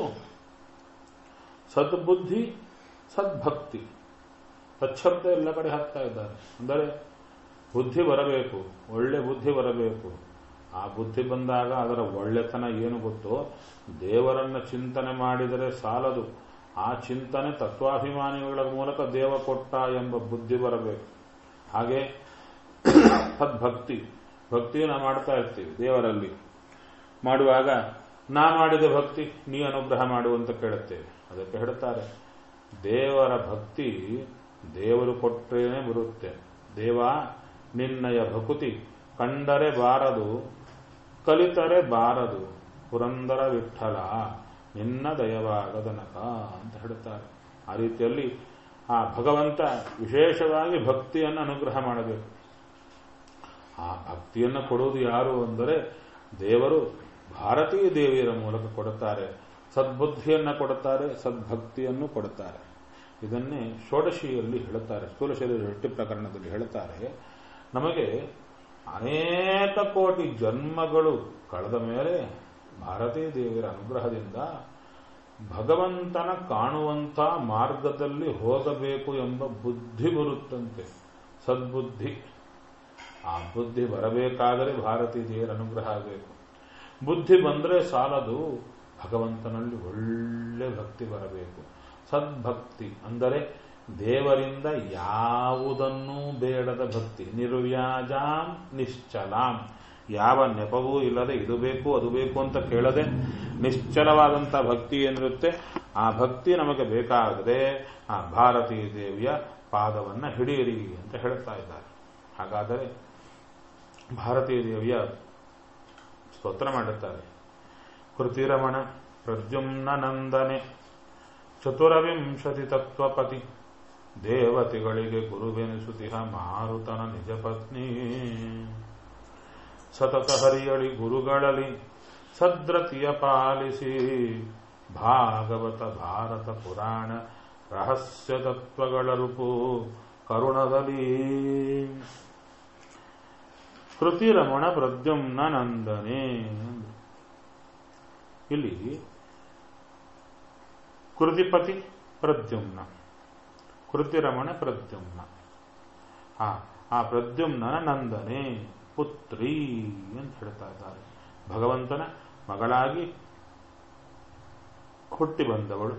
ಸದ್ಬುದ್ಧಿ ಸದ್ಭಕ್ತಿ ತಚ್ಛಬ್ದ ಎಲ್ಲ ಕಡೆ ಹಾಕ್ತಾ ಇದ್ದಾರೆ ಅಂದರೆ ಬುದ್ಧಿ ಬರಬೇಕು ಒಳ್ಳೆ ಬುದ್ಧಿ ಬರಬೇಕು ಆ ಬುದ್ಧಿ ಬಂದಾಗ ಅದರ ಒಳ್ಳೆತನ ಏನು ಗೊತ್ತೋ ದೇವರನ್ನ ಚಿಂತನೆ ಮಾಡಿದರೆ ಸಾಲದು ಆ ಚಿಂತನೆ ತತ್ವಾಭಿಮಾನಿಗಳ ಮೂಲಕ ದೇವ ಕೊಟ್ಟ ಎಂಬ ಬುದ್ಧಿ ಬರಬೇಕು ಹಾಗೆ ಸದ್ಭಕ್ತಿ ಭಕ್ತಿಯನ್ನು ಮಾಡ್ತಾ ಇರ್ತೀವಿ ದೇವರಲ್ಲಿ ಮಾಡುವಾಗ ನಾ ಮಾಡಿದ ಭಕ್ತಿ ನೀ ಅನುಗ್ರಹ ಮಾಡು ಅಂತ ಕೇಳುತ್ತೇವೆ ಅದಕ್ಕೆ ಹೇಳ್ತಾರೆ ದೇವರ ಭಕ್ತಿ ದೇವರು ಕೊಟ್ಟರೇನೆ ಬರುತ್ತೆ ದೇವ ನಿನ್ನಯ ಭಕುತಿ ಕಂಡರೆ ಬಾರದು ಕಲಿತರೆ ಬಾರದು ಪುರಂದರ ವಿಠಲ ನಿನ್ನ ದಯವಾಗದನಕ ಅಂತ ಹೇಳುತ್ತಾರೆ ಆ ರೀತಿಯಲ್ಲಿ ಆ ಭಗವಂತ ವಿಶೇಷವಾಗಿ ಭಕ್ತಿಯನ್ನು ಅನುಗ್ರಹ ಮಾಡಬೇಕು ಆ ಭಕ್ತಿಯನ್ನು ಕೊಡುವುದು ಯಾರು ಅಂದರೆ ದೇವರು ಭಾರತೀಯ ದೇವಿಯರ ಮೂಲಕ ಕೊಡುತ್ತಾರೆ ಸದ್ಬುದ್ಧಿಯನ್ನು ಕೊಡುತ್ತಾರೆ ಸದ್ಭಕ್ತಿಯನ್ನು ಕೊಡುತ್ತಾರೆ ಇದನ್ನೇ ಷೋಡಶಿಯಲ್ಲಿ ಹೇಳುತ್ತಾರೆ ಸ್ಥೂಲಶರೀರ ರೊಟ್ಟಿ ಪ್ರಕರಣದಲ್ಲಿ ಹೇಳುತ್ತಾರೆ ನಮಗೆ ಅನೇಕ ಕೋಟಿ ಜನ್ಮಗಳು ಕಳೆದ ಮೇಲೆ ಭಾರತೀಯ ದೇವಿಯರ ಅನುಗ್ರಹದಿಂದ ಭಗವಂತನ ಕಾಣುವಂಥ ಮಾರ್ಗದಲ್ಲಿ ಹೋಗಬೇಕು ಎಂಬ ಬುದ್ಧಿ ಬರುತ್ತಂತೆ ಸದ್ಬುದ್ಧಿ ಆ ಬುದ್ಧಿ ಬರಬೇಕಾದರೆ ಭಾರತೀಯ ದೇವರ ಅನುಗ್ರಹ ಆಗಬೇಕು ಬುದ್ಧಿ ಬಂದರೆ ಸಾಲದು ಭಗವಂತನಲ್ಲಿ ಒಳ್ಳೆ ಭಕ್ತಿ ಬರಬೇಕು ಸದ್ಭಕ್ತಿ ಅಂದರೆ ದೇವರಿಂದ ಯಾವುದನ್ನೂ ಬೇಡದ ಭಕ್ತಿ ನಿರ್ವ್ಯಾಜಾಂ ನಿಶ್ಚಲಾಂ ಯಾವ ನೆಪವೂ ಇಲ್ಲದೆ ಇದು ಬೇಕು ಅದು ಬೇಕು ಅಂತ ಕೇಳದೆ ನಿಶ್ಚಲವಾದಂಥ ಭಕ್ತಿ ಏನಿರುತ್ತೆ ಆ ಭಕ್ತಿ ನಮಗೆ ಬೇಕಾದರೆ ಆ ಭಾರತೀಯ ದೇವಿಯ ಪಾದವನ್ನ ಹಿಡಿಯಿರಿ ಅಂತ ಹೇಳ್ತಾ ಇದ್ದಾರೆ ಹಾಗಾದರೆ ಭಾರತೀಯ ದೇವಿಯ ಸ್ತೋತ್ರ ಮಾಡುತ್ತಾರೆ ಕೃತಿರಮಣ ಪ್ರದ್ಯುಮ್ನ ನಂದನೆ ಚತುರವಿಂಶತಿ ತತ್ವಪತಿ ದೇವತೆಗಳಿಗೆ ಗುರುವೆನಿಸುತ್ತಿಹ ಮಾರುತನ ನಿಜ ಪತ್ನಿ ಸತತ ಹರಿಯಳಿ ಗುರುಗಳಲ್ಲಿ ಸದ್ರತಿಯ ಪಾಲಿಸಿ ಭಾಗವತ ಭಾರತ ಪುರಾಣ ರಹಸ್ಯ ತತ್ವಗಳ ರೂಪು ಕರುಣದಲ್ಲಿ ಕೃತಿರಮಣ ಪ್ರದ್ಯುಮ್ನ ನಂದನೆ ಇಲ್ಲಿ ಕೃತಿಪತಿ ಪ್ರದ್ಯುಮ್ನ ಕೃತಿರಮಣ ಪ್ರದ್ಯುಮ್ನ ಆ ಆ ಪ್ರದ್ಯುಮ್ನ ನಂದನೆ ಪುತ್ರಿ ಅಂತ ಹೇಳ್ತಾ ಇದ್ದಾರೆ ಭಗವಂತನ ಮಗಳಾಗಿ ಹುಟ್ಟಿ ಬಂದವಳು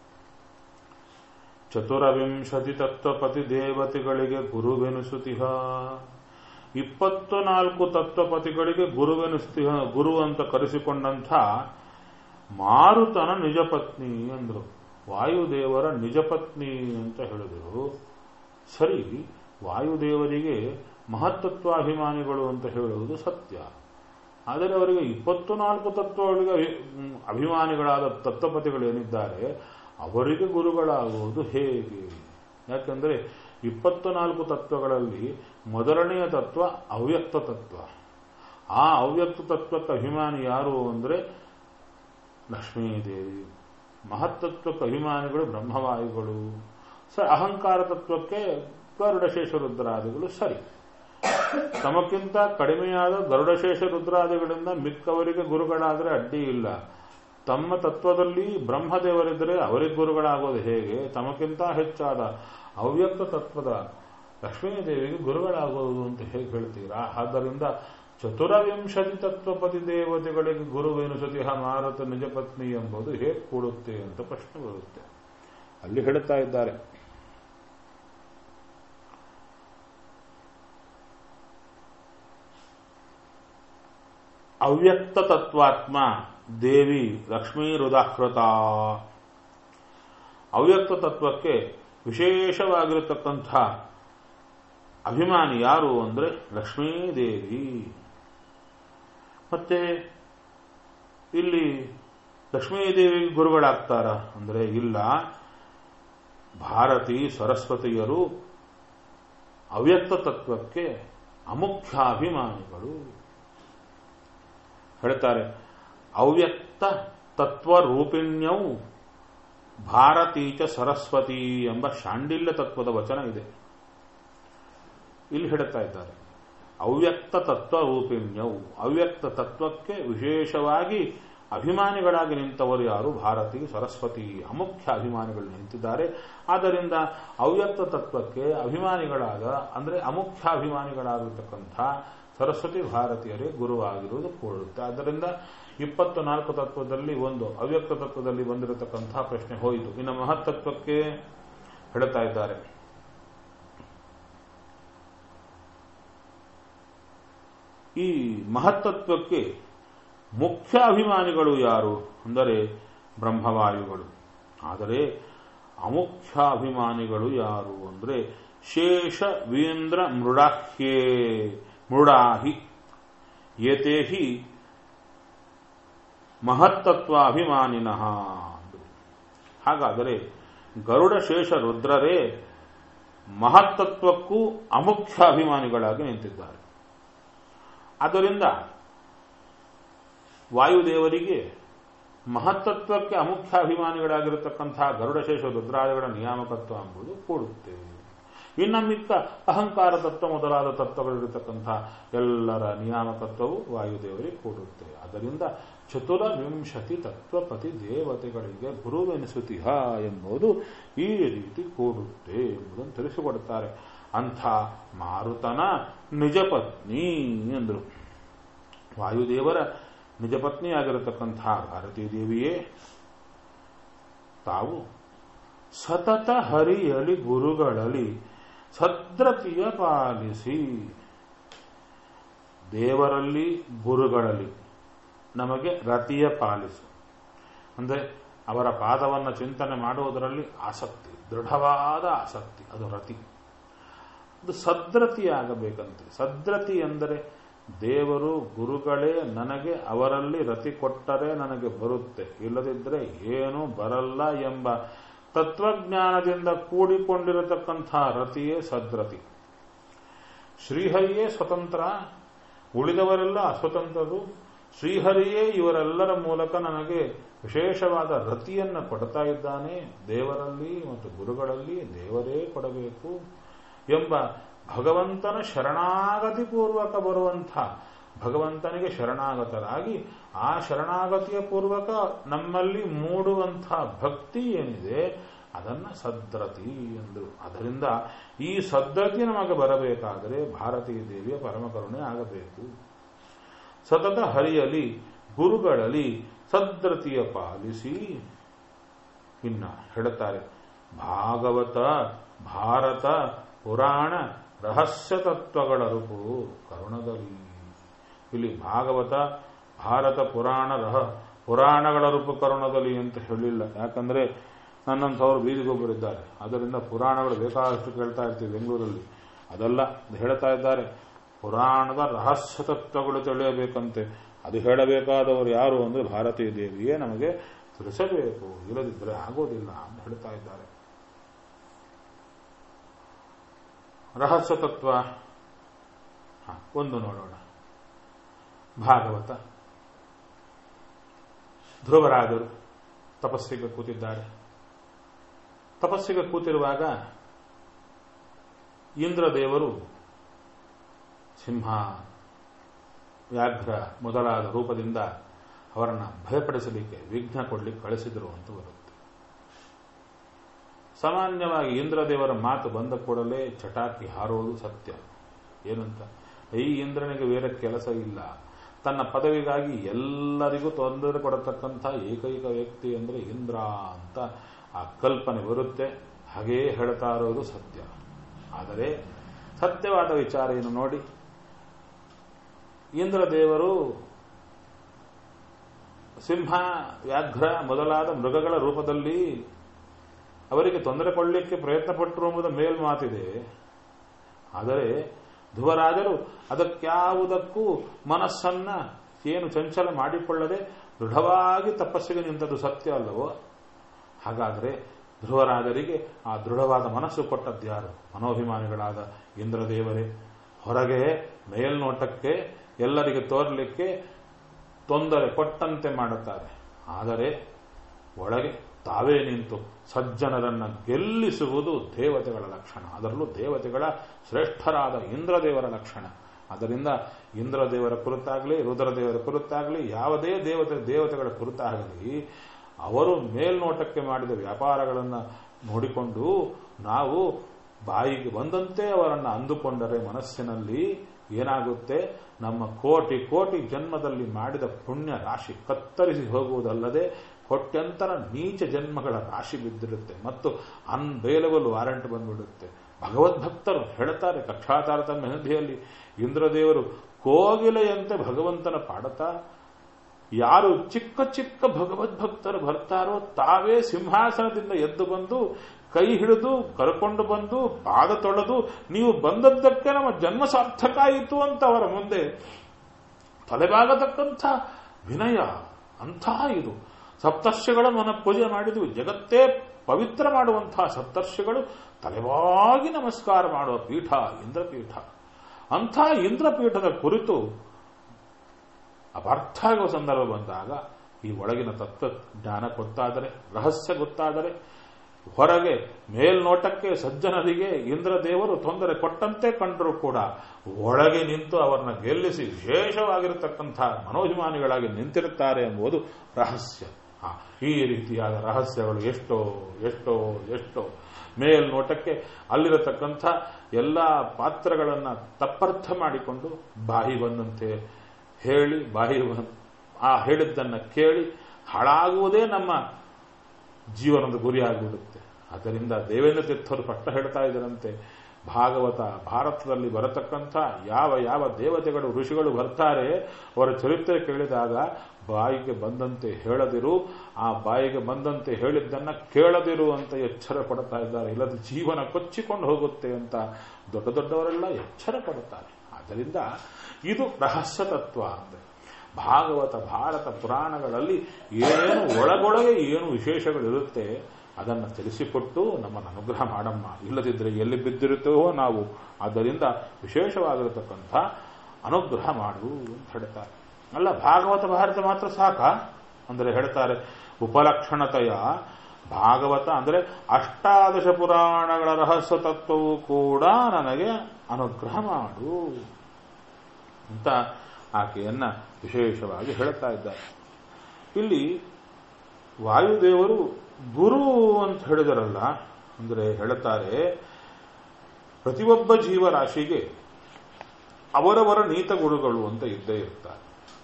ಚತುರವಿಂಶತಿ ತತ್ವಪತಿ ದೇವತೆಗಳಿಗೆ ಗುರುವೆನಿಸುತ್ತಿಹ ಇಪ್ಪತ್ತು ನಾಲ್ಕು ತತ್ವಪತಿಗಳಿಗೆ ಗುರುವೆನಿಸ್ತಿಹ ಗುರು ಅಂತ ಕರೆಸಿಕೊಂಡಂಥ ಮಾರುತನ ನಿಜ ಪತ್ನಿ ಅಂದ್ರು ವಾಯುದೇವರ ನಿಜ ಪತ್ನಿ ಅಂತ ಹೇಳಿದರು ಸರಿ ವಾಯುದೇವರಿಗೆ ಮಹತ್ತತ್ವಾಭಿಮಾನಿಗಳು ಅಂತ ಹೇಳುವುದು ಸತ್ಯ ಆದರೆ ಅವರಿಗೆ ಇಪ್ಪತ್ತು ನಾಲ್ಕು ತತ್ವಗಳಿಗೆ ಹ್ಮ್, ಅಭಿಮಾನಿಗಳಾದ ತತ್ವಪತಿಗಳೇನಿದ್ದಾರೆ ಅವರಿಗೆ ಗುರುಗಳಾಗುವುದು ಹೇಗೆ ಯಾಕಂದ್ರೆ ಇಪ್ಪತ್ತು ನಾಲ್ಕು ತತ್ವಗಳಲ್ಲಿ ಮೊದಲನೆಯ ತತ್ವ ಅವ್ಯಕ್ತ ತತ್ವ ಆ ಅವ್ಯಕ್ತ ತತ್ವಕ್ಕೆ ಅಭಿಮಾನಿ ಯಾರು ಅಂದರೆ ಲಕ್ಷ್ಮೀದೇವಿ ಮಹತ್ತತ್ವಕ್ಕೆ ಅಭಿಮಾನಿಗಳು ಬ್ರಹ್ಮವಾಯುಗಳು ಸ ಅಹಂಕಾರ ತತ್ವಕ್ಕೆ ಗರುಡಶೇಷ ರುದ್ರಾದಿಗಳು ಸರಿ ತಮಕ್ಕಿಂತ ಕಡಿಮೆಯಾದ ಗರುಡಶೇಷ ರುದ್ರಾದಿಗಳಿಂದ ಮಿಕ್ಕವರಿಗೆ ಗುರುಗಳಾದರೆ ಅಡ್ಡಿ ಇಲ್ಲ ತಮ್ಮ ತತ್ವದಲ್ಲಿ ಬ್ರಹ್ಮದೇವರಿದ್ದರೆ ಅವರಿಗೆ ಗುರುಗಳಾಗೋದು ಹೇಗೆ ತಮಕ್ಕಿಂತ ಹೆಚ್ಚಾದ ಅವ್ಯಕ್ತ ತತ್ವದ ಲಕ್ಷ್ಮೀದೇವಿಗೆ ಗುರುಗಳಾಗೋದು ಅಂತ ಹೇಗೆ ಹೇಳ್ತೀರಾ ಆದ್ದರಿಂದ ಚತುರವಿಂಶತಿ ತತ್ವಪತಿ ದೇವತೆಗಳಿಗೆ ಗುರುವೆನಿಸತಿ ಮಾರುತ ನಿಜ ಪತ್ನಿ ಎಂಬುದು ಹೇಗೆ ಕೂಡುತ್ತೆ ಅಂತ ಪ್ರಶ್ನೆ ಬರುತ್ತೆ ಅಲ್ಲಿ ಹೇಳ್ತಾ ಇದ್ದಾರೆ ಅವ್ಯಕ್ತ ತತ್ವಾತ್ಮ ದೇವಿ ಲಕ್ಷ್ಮೀ ಹೃದಾಕೃತ ಅವ್ಯಕ್ತ ತತ್ವಕ್ಕೆ ವಿಶೇಷವಾಗಿರತಕ್ಕಂಥ ಅಭಿಮಾನಿ ಯಾರು ಅಂದರೆ ಲಕ್ಷ್ಮೀದೇವಿ ಮತ್ತೆ ಇಲ್ಲಿ ಲಕ್ಷ್ಮೀದೇವಿ ಗುರುಗಳಾಗ್ತಾರ ಅಂದರೆ ಇಲ್ಲ ಭಾರತಿ ಸರಸ್ವತಿಯರು ಅವ್ಯಕ್ತ ತತ್ವಕ್ಕೆ ಅಮುಖ್ಯಾಭಿಮಾನಿಗಳು ಹೇಳ್ತಾರೆ ಅವ್ಯಕ್ತ ತತ್ವ ರೂಪಿಣ್ಯವು ಭಾರತೀಚ ಸರಸ್ವತಿ ಎಂಬ ಶಾಂಡಿಲ್ಯ ತತ್ವದ ವಚನ ಇದೆ ಇಲ್ಲಿ ಹೇಳ್ತಾ ಇದ್ದಾರೆ ಅವ್ಯಕ್ತ ತತ್ವ ರೂಪಿಣ್ಯವು ಅವ್ಯಕ್ತ ತತ್ವಕ್ಕೆ ವಿಶೇಷವಾಗಿ ಅಭಿಮಾನಿಗಳಾಗಿ ನಿಂತವರು ಯಾರು ಭಾರತಿ ಸರಸ್ವತಿ ಅಮುಖ್ಯ ಅಭಿಮಾನಿಗಳು ನಿಂತಿದ್ದಾರೆ ಆದ್ದರಿಂದ ಅವ್ಯಕ್ತ ತತ್ವಕ್ಕೆ ಅಭಿಮಾನಿಗಳಾದ ಅಂದರೆ ಅಮುಖ್ಯ ಅಭಿಮಾನಿಗಳಾಗಿರ್ತಕ್ಕಂಥ ಸರಸ್ವತಿ ಭಾರತೀಯರೇ ಗುರುವಾಗಿರುವುದು ಕೂಡುತ್ತೆ ಆದ್ದರಿಂದ ಇಪ್ಪತ್ತು ನಾಲ್ಕು ತತ್ವದಲ್ಲಿ ಒಂದು ಅವ್ಯಕ್ತ ತತ್ವದಲ್ಲಿ ಬಂದಿರತಕ್ಕಂಥ ಪ್ರಶ್ನೆ ಹೋಯಿತು ಇನ್ನು ಮಹತ್ತತ್ವಕ್ಕೆ ಹೇಳ್ತಾ ಇದ್ದಾರೆ ಈ ಮಹತ್ತತ್ವಕ್ಕೆ ಮುಖ್ಯ ಅಭಿಮಾನಿಗಳು ಯಾರು ಅಂದರೆ ಬ್ರಹ್ಮವಾಯುಗಳು ಆದರೆ ಅಮುಖ್ಯ ಅಭಿಮಾನಿಗಳು ಯಾರು ಅಂದರೆ ಶೇಷ ವೀಂದ್ರ ಮೃಡಾಹ್ಯೇ ಮೃಡಾಹಿ ಏತೇ ಹಿ ಮಹತ್ತತ್ವಾಭಿಮಾನಿನಃ ಹಾಗಾದರೆ ಗರುಡ ಶೇಷ ರುದ್ರರೇ ಮಹತ್ತತ್ವಕ್ಕೂ ಅಮುಖ್ಯ ಅಭಿಮಾನಿಗಳಾಗಿ ನಿಂತಿದ್ದಾರೆ ಆದ್ದರಿಂದ ವಾಯುದೇವರಿಗೆ ಮಹತ್ತತ್ವಕ್ಕೆ ಅಮುಖ್ಯ ಅಭಿಮಾನಿಗಳಾಗಿರತಕ್ಕಂತಹ ಗರುಡಶೇಷ ರುದ್ರಾದಿಗಳ ನಿಯಾಮಕತ್ವ ಎಂಬುದು ಕೂಡುತ್ತೆ ಇನ್ನು ಮಿಕ್ಕ ಅಹಂಕಾರ ತತ್ವ ಮೊದಲಾದ ತತ್ವಗಳಿರತಕ್ಕಂಥ ಎಲ್ಲರ ನಿಯಾಮಕತ್ವವು ವಾಯುದೇವರಿಗೆ ಕೂಡುತ್ತೆ ಅದರಿಂದ ಚತುರ ವಿಂಶತಿ ತತ್ವಪತಿ ದೇವತೆಗಳಿಗೆ ಗುರುವೆನಿಸುತಿಹ ಎಂಬುದು ಈ ರೀತಿ ಕೂಡುತ್ತೆ ಎಂಬುದನ್ನು ತಿಳಿಸಿಕೊಡುತ್ತಾರೆ ಅಂಥ ಮಾರುತನ ನಿಜ ಪತ್ನಿ ಎಂದರು ವಾಯುದೇವರ ನಿಜ ಪತ್ನಿಯಾಗಿರತಕ್ಕಂತಹ ಭಾರತೀ ದೇವಿಯೇ ತಾವು ಸತತ ಹರಿಯಲಿ ಗುರುಗಳಲ್ಲಿ ಸದ್ರತಿಯ ಪಾಲಿಸಿ ದೇವರಲ್ಲಿ ಗುರುಗಳಲ್ಲಿ ನಮಗೆ ರತಿಯ ಪಾಲಿಸು ಅಂದರೆ ಅವರ ಪಾದವನ್ನು ಚಿಂತನೆ ಮಾಡುವುದರಲ್ಲಿ ಆಸಕ್ತಿ ದೃಢವಾದ ಆಸಕ್ತಿ ಅದು ರತಿ ಅದು ಸದ್ರತಿಯಾಗಬೇಕಂತೆ ಸದ್ರತಿ ಎಂದರೆ ದೇವರು ಗುರುಗಳೇ ನನಗೆ ಅವರಲ್ಲಿ ರತಿ ಕೊಟ್ಟರೆ ನನಗೆ ಬರುತ್ತೆ ಇಲ್ಲದಿದ್ದರೆ ಏನೂ ಬರಲ್ಲ ಎಂಬ ತತ್ವಜ್ಞಾನದಿಂದ ಕೂಡಿಕೊಂಡಿರತಕ್ಕಂಥ ರತಿಯೇ ಸದ್ರತಿ ಶ್ರೀಹರಿಯೇ ಸ್ವತಂತ್ರ ಉಳಿದವರೆಲ್ಲ ಅಸ್ವತಂತ್ರರು ಶ್ರೀಹರಿಯೇ ಇವರೆಲ್ಲರ ಮೂಲಕ ನನಗೆ ವಿಶೇಷವಾದ ರತಿಯನ್ನು ಕೊಡ್ತಾ ಇದ್ದಾನೆ ದೇವರಲ್ಲಿ ಮತ್ತು ಗುರುಗಳಲ್ಲಿ ದೇವರೇ ಕೊಡಬೇಕು ಎಂಬ ಭಗವಂತನ ಶರಣಾಗತಿ ಪೂರ್ವಕ ಬರುವಂಥ ಭಗವಂತನಿಗೆ ಶರಣಾಗತರಾಗಿ ಆ ಶರಣಾಗತಿಯ ಪೂರ್ವಕ ನಮ್ಮಲ್ಲಿ ಮೂಡುವಂಥ ಭಕ್ತಿ ಏನಿದೆ ಅದನ್ನ ಸದ್ರತಿ ಎಂದರು ಅದರಿಂದ ಈ ಸದ್ರತಿ ನಮಗೆ ಬರಬೇಕಾದರೆ ಭಾರತೀಯ ದೇವಿಯ ಪರಮಕರುಣೆ ಆಗಬೇಕು ಸತತ ಹರಿಯಲಿ ಗುರುಗಳಲ್ಲಿ ಸದ್ರತಿಯ ಪಾಲಿಸಿ ಇನ್ನ ಹೇಳುತ್ತಾರೆ ಭಾಗವತ ಭಾರತ ಪುರಾಣ ರಹಸ್ಯ ತತ್ವಗಳ ರೂಪು ಕರುಣದಲ್ಲಿ ಇಲ್ಲಿ ಭಾಗವತ ಭಾರತ ಪುರಾಣ ರಹ ಪುರಾಣಗಳ ರೂಪ ಕರುಣದಲ್ಲಿ ಅಂತ ಹೇಳಿಲ್ಲ ಯಾಕಂದ್ರೆ ನನ್ನಂಥವ್ರು ಬೀದಿಗೊಬ್ಬರಿದ್ದಾರೆ ಅದರಿಂದ ಪುರಾಣಗಳು ಬೇಕಾದಷ್ಟು ಕೇಳ್ತಾ ಇರ್ತೀವಿ ಬೆಂಗಳೂರಲ್ಲಿ ಅದೆಲ್ಲ ಹೇಳ್ತಾ ಇದ್ದಾರೆ ಪುರಾಣದ ರಹಸ್ಯ ತತ್ವಗಳು ತಿಳಿಯಬೇಕಂತೆ ಅದು ಹೇಳಬೇಕಾದವರು ಯಾರು ಅಂದರೆ ಭಾರತೀ ದೇವಿಯೇ ನಮಗೆ ತಿಳಿಸಬೇಕು ಇಲ್ಲದಿದ್ದರೆ ಆಗೋದಿಲ್ಲ ಅಂತ ಹೇಳ್ತಾ ಇದ್ದಾರೆ ರಹಸ್ಯ ತತ್ವ ಹ, ಒಂದು ನೋಡೋಣ ಭಾಗವತ ಧ್ರುವರಾಜರು ತಪಸ್ಸಿಗೆ ಕೂತಿದ್ದಾರೆ ತಪಸ್ಸಿಗೆ ಕೂತಿರುವಾಗ ಇಂದ್ರದೇವರು ಸಿಂಹ ವ್ಯಾಘ್ರ ಮೊದಲಾದ ರೂಪದಿಂದ ಅವರನ್ನು ಭಯಪಡಿಸಲಿಕ್ಕೆ ವಿಘ್ನ ಕೊಡಲಿಕ್ಕೆ ಕಳಿಸಿದರು ಅಂತ ಬರುತ್ತೆ ಸಾಮಾನ್ಯವಾಗಿ ಇಂದ್ರದೇವರ ಮಾತು ಬಂದ ಕೂಡಲೇ ಚಟಾಕಿ ಹಾರೋದು ಸತ್ಯ ಏನಂತ ಈ ಇಂದ್ರನಿಗೆ ಬೇರೆ ಕೆಲಸ ಇಲ್ಲ ತನ್ನ ಪದವಿಗಾಗಿ ಎಲ್ಲರಿಗೂ ತೊಂದರೆ ಕೊಡತಕ್ಕಂಥ ಏಕೈಕ ವ್ಯಕ್ತಿ ಅಂದರೆ ಇಂದ್ರ ಅಂತ ಆ ಕಲ್ಪನೆ ಬರುತ್ತೆ ಹಾಗೇ ಹೇಳ್ತಾ ಇರೋದು ಸತ್ಯ ಆದರೆ ಸತ್ಯವಾದ ವಿಚಾರ ಏನು ನೋಡಿ ಇಂದ್ರದೇವರು ಸಿಂಹ ವ್ಯಾಘ್ರ ಮೊದಲಾದ ಮೃಗಗಳ ರೂಪದಲ್ಲಿ ಅವರಿಗೆ ತೊಂದರೆ ಕೊಡಲಿಕ್ಕೆ ಪ್ರಯತ್ನ ಪಟ್ಟರು ಎಂಬುದು ಮೇಲ್ಮಾತಿದೆ ಆದರೆ ಧ್ರುವರಾಜರು ಅದಕ್ಯಾವುದಕ್ಕೂ ಮನಸ್ಸನ್ನ ಏನು ಚಂಚಲ ಮಾಡಿಕೊಳ್ಳದೆ ದೃಢವಾಗಿ ತಪಸ್ಸಿಗೆ ನಿಂತದ್ದು ಸತ್ಯ ಅಲ್ಲವೋ ಹಾಗಾದರೆ ಧ್ರುವರಾಜರಿಗೆ ಆ ದೃಢವಾದ ಮನಸ್ಸು ಕೊಟ್ಟದ್ಯಾರು ಮನೋಭಿಮಾನಿಗಳಾದ ಇಂದ್ರದೇವರೇ ಹೊರಗೆ ಮೇಲ್ನೋಟಕ್ಕೆ ಎಲ್ಲರಿಗೆ ತೋರಲಿಕ್ಕೆ ತೊಂದರೆ ಕೊಟ್ಟಂತೆ ಮಾಡುತ್ತಾರೆ ಆದರೆ ಒಳಗೆ ತಾವೇ ನಿಂತು ಸಜ್ಜನರನ್ನ ಗೆಲ್ಲಿಸುವುದು ದೇವತೆಗಳ ಲಕ್ಷಣ ಅದರಲ್ಲೂ ದೇವತೆಗಳ ಶ್ರೇಷ್ಠರಾದ ಇಂದ್ರದೇವರ ಲಕ್ಷಣ ಅದರಿಂದ ಇಂದ್ರದೇವರ ಕುರಿತಾಗಲಿ ರುದ್ರದೇವರ ಕುರಿತಾಗಲಿ ಯಾವುದೇ ದೇವತೆ ದೇವತೆಗಳ ಕುರಿತಾಗಲಿ ಅವರು ಮೇಲ್ನೋಟಕ್ಕೆ ಮಾಡಿದ ವ್ಯಾಪಾರಗಳನ್ನು ನೋಡಿಕೊಂಡು ನಾವು ಬಾಯಿಗೆ ಬಂದಂತೆ ಅವರನ್ನು ಅಂದುಕೊಂಡರೆ ಮನಸ್ಸಿನಲ್ಲಿ ಏನಾಗುತ್ತೆ ನಮ್ಮ ಕೋಟಿ ಕೋಟಿ ಜನ್ಮದಲ್ಲಿ ಮಾಡಿದ ಪುಣ್ಯ ರಾಶಿ ಕತ್ತರಿಸಿ ಹೋಗುವುದಲ್ಲದೆ ಕೊಟ್ಯಂತರ ನೀಚ ಜನ್ಮಗಳ ರಾಶಿ ಬಿದ್ದಿರುತ್ತೆ ಮತ್ತು ಅನ್ಬೇಲಬಲ್ ವಾರಂಟ್ ಬಂದ್ಬಿಡುತ್ತೆ ಭಗವದ್ಭಕ್ತರು ಹೇಳ್ತಾರೆ ಕಕ್ಷಾತಾರತಮ್ಯ ಹಿಂದಿಯಲ್ಲಿ ಇಂದ್ರದೇವರು ಕೋಗಿಲೆಯಂತೆ ಭಗವಂತನ ಪಾಡತಾ ಯಾರು ಚಿಕ್ಕ ಚಿಕ್ಕ ಭಗವದ್ಭಕ್ತರು ಬರ್ತಾರೋ ತಾವೇ ಸಿಂಹಾಸನದಿಂದ ಎದ್ದು ಬಂದು ಕೈ ಹಿಡಿದು ಕರ್ಕೊಂಡು ಬಂದು ಪಾದ ತೊಳೆದು ನೀವು ಬಂದದ್ದಕ್ಕೆ ನಮ್ಮ ಜನ್ಮ ಸಾರ್ಥಕ ಆಯಿತು ಅಂತ ಅವರ ಮುಂದೆ ತಲೆಬಾಗತಕ್ಕಂಥ ವಿನಯ ಅಂಥ ಇದು ಸಪ್ತರ್ಷಿಗಳ ಮನ ಪೂಜೆ ಮಾಡಿದ್ವಿ ಜಗತ್ತೇ ಪವಿತ್ರ ಮಾಡುವಂತಹ ಸಪ್ತರ್ಷಿಗಳು ತಲೆವಾಗಿ ನಮಸ್ಕಾರ ಮಾಡುವ ಪೀಠ ಇಂದ್ರಪೀಠ ಅಂಥ ಇಂದ್ರಪೀಠದ ಕುರಿತು ಅಪಾರ್ಥ ಆಗುವ ಸಂದರ್ಭ ಬಂದಾಗ ಈ ಒಳಗಿನ ತತ್ವ ಜ್ಞಾನ ಗೊತ್ತಾದರೆ ರಹಸ್ಯ ಗೊತ್ತಾದರೆ ಹೊರಗೆ ಮೇಲ್ನೋಟಕ್ಕೆ ಸಜ್ಜನರಿಗೆ ಇಂದ್ರದೇವರು ತೊಂದರೆ ಕೊಟ್ಟಂತೆ ಕಂಡರೂ ಕೂಡ ಒಳಗೆ ನಿಂತು ಅವರನ್ನ ಗೆಲ್ಲಿಸಿ ವಿಶೇಷವಾಗಿರತಕ್ಕಂಥ ಮನೋಭಿಮಾನಿಗಳಾಗಿ ನಿಂತಿರುತ್ತಾರೆ ಎಂಬುದು ರಹಸ್ಯ ಆ, ಈ ರೀತಿಯಾದ ರಹಸ್ಯಗಳು ಎಷ್ಟೋ ಎಷ್ಟೋ ಎಷ್ಟೋ ಮೇಲ್ನೋಟಕ್ಕೆ ಅಲ್ಲಿರತಕ್ಕಂಥ ಎಲ್ಲ ಪಾತ್ರಗಳನ್ನು ತಪ್ಪರ್ಥ ಮಾಡಿಕೊಂಡು ಬಾಯಿ ಬಂದಂತೆ ಹೇಳಿ ಬಾಯಿ ಬಂ- ಆ ಹೇಳಿದ್ದನ್ನು ಕೇಳಿ ಹಾಳಾಗುವುದೇ ನಮ್ಮ ಜೀವನದ ಗುರಿಯಾಗಿಬಿಡುತ್ತೆ ಆದ್ದರಿಂದ ದೇವೇಂದ್ರ ತೀರ್ಥರು ಪಟ್ಟ ಹೇಳ್ತಾ ಇದ್ದರಂತೆ ಭಾಗವತ ಭಾರತದಲ್ಲಿ ಬರತಕ್ಕಂಥ ಯಾವ ಯಾವ ದೇವತೆಗಳು ಋಷಿಗಳು ಬರ್ತಾರೆ ಅವರ ಚರಿತ್ರೆ ಕೇಳಿದಾಗ ಬಾಯಿಗೆ ಬಂದಂತೆ ಹೇಳದಿರು ಆ ಬಾಯಿಗೆ ಬಂದಂತೆ ಹೇಳಿದ್ದನ್ನ ಕೇಳದಿರು ಅಂತ ಎಚ್ಚರ ಪಡ್ತಾ ಇದ್ದಾರೆ ಇಲ್ಲದ ಜೀವನ ಕೊಚ್ಚಿಕೊಂಡು ಹೋಗುತ್ತೆ ಅಂತ ದೊಡ್ಡ ದೊಡ್ಡವರೆಲ್ಲ ಎಚ್ಚರ ಪಡುತ್ತಾರೆ ಆದ್ದರಿಂದ ಇದು ರಹಸ್ಯ ತತ್ವ ಅಂದ್ರೆ ಭಾಗವತ ಭಾರತ ಪುರಾಣಗಳಲ್ಲಿ ಏನೇನು ಒಳಗೊಳಗೆ ಏನು ವಿಶೇಷಗಳಿರುತ್ತೆ ಅದನ್ನು ತಿಳಿಸಿಕೊಟ್ಟು ನಮ್ಮನ್ನು ಅನುಗ್ರಹ ಮಾಡಮ್ಮ ಇಲ್ಲದಿದ್ದರೆ ಎಲ್ಲಿ ಬಿದ್ದಿರುತ್ತೇವೋ ನಾವು ಆದ್ದರಿಂದ ವಿಶೇಷವಾಗಿರತಕ್ಕಂಥ ಅನುಗ್ರಹ ಮಾಡು ಅಂತ ಹೇಳ್ತಾರೆ ಅಲ್ಲ ಭಾಗವತ ಭಾರತ ಮಾತ್ರ ಸಾಕ ಅಂದರೆ ಹೇಳ್ತಾರೆ ಉಪಲಕ್ಷಣತೆಯ ಭಾಗವತ ಅಂದರೆ ಅಷ್ಟಾದಶ ಪುರಾಣಗಳ ರಹಸ್ಯ ತತ್ವವು ಕೂಡ ನನಗೆ ಅನುಗ್ರಹ ಮಾಡು ಅಂತ ಆಕೆಯನ್ನ ವಿಶೇಷವಾಗಿ ಹೇಳ್ತಾ ಇದ್ದಾರೆ ಇಲ್ಲಿ ವಾಯುದೇವರು ಗುರು ಅಂತ ಹೇಳಿದರಲ್ಲ ಅಂದರೆ ಹೇಳ್ತಾರೆ ಪ್ರತಿಯೊಬ್ಬ ಜೀವರಾಶಿಗೆ ಅವರವರ ನೀತ ಗುರುಗಳು ಅಂತ ಇದ್ದೇ ಇರ್ತಾರೆ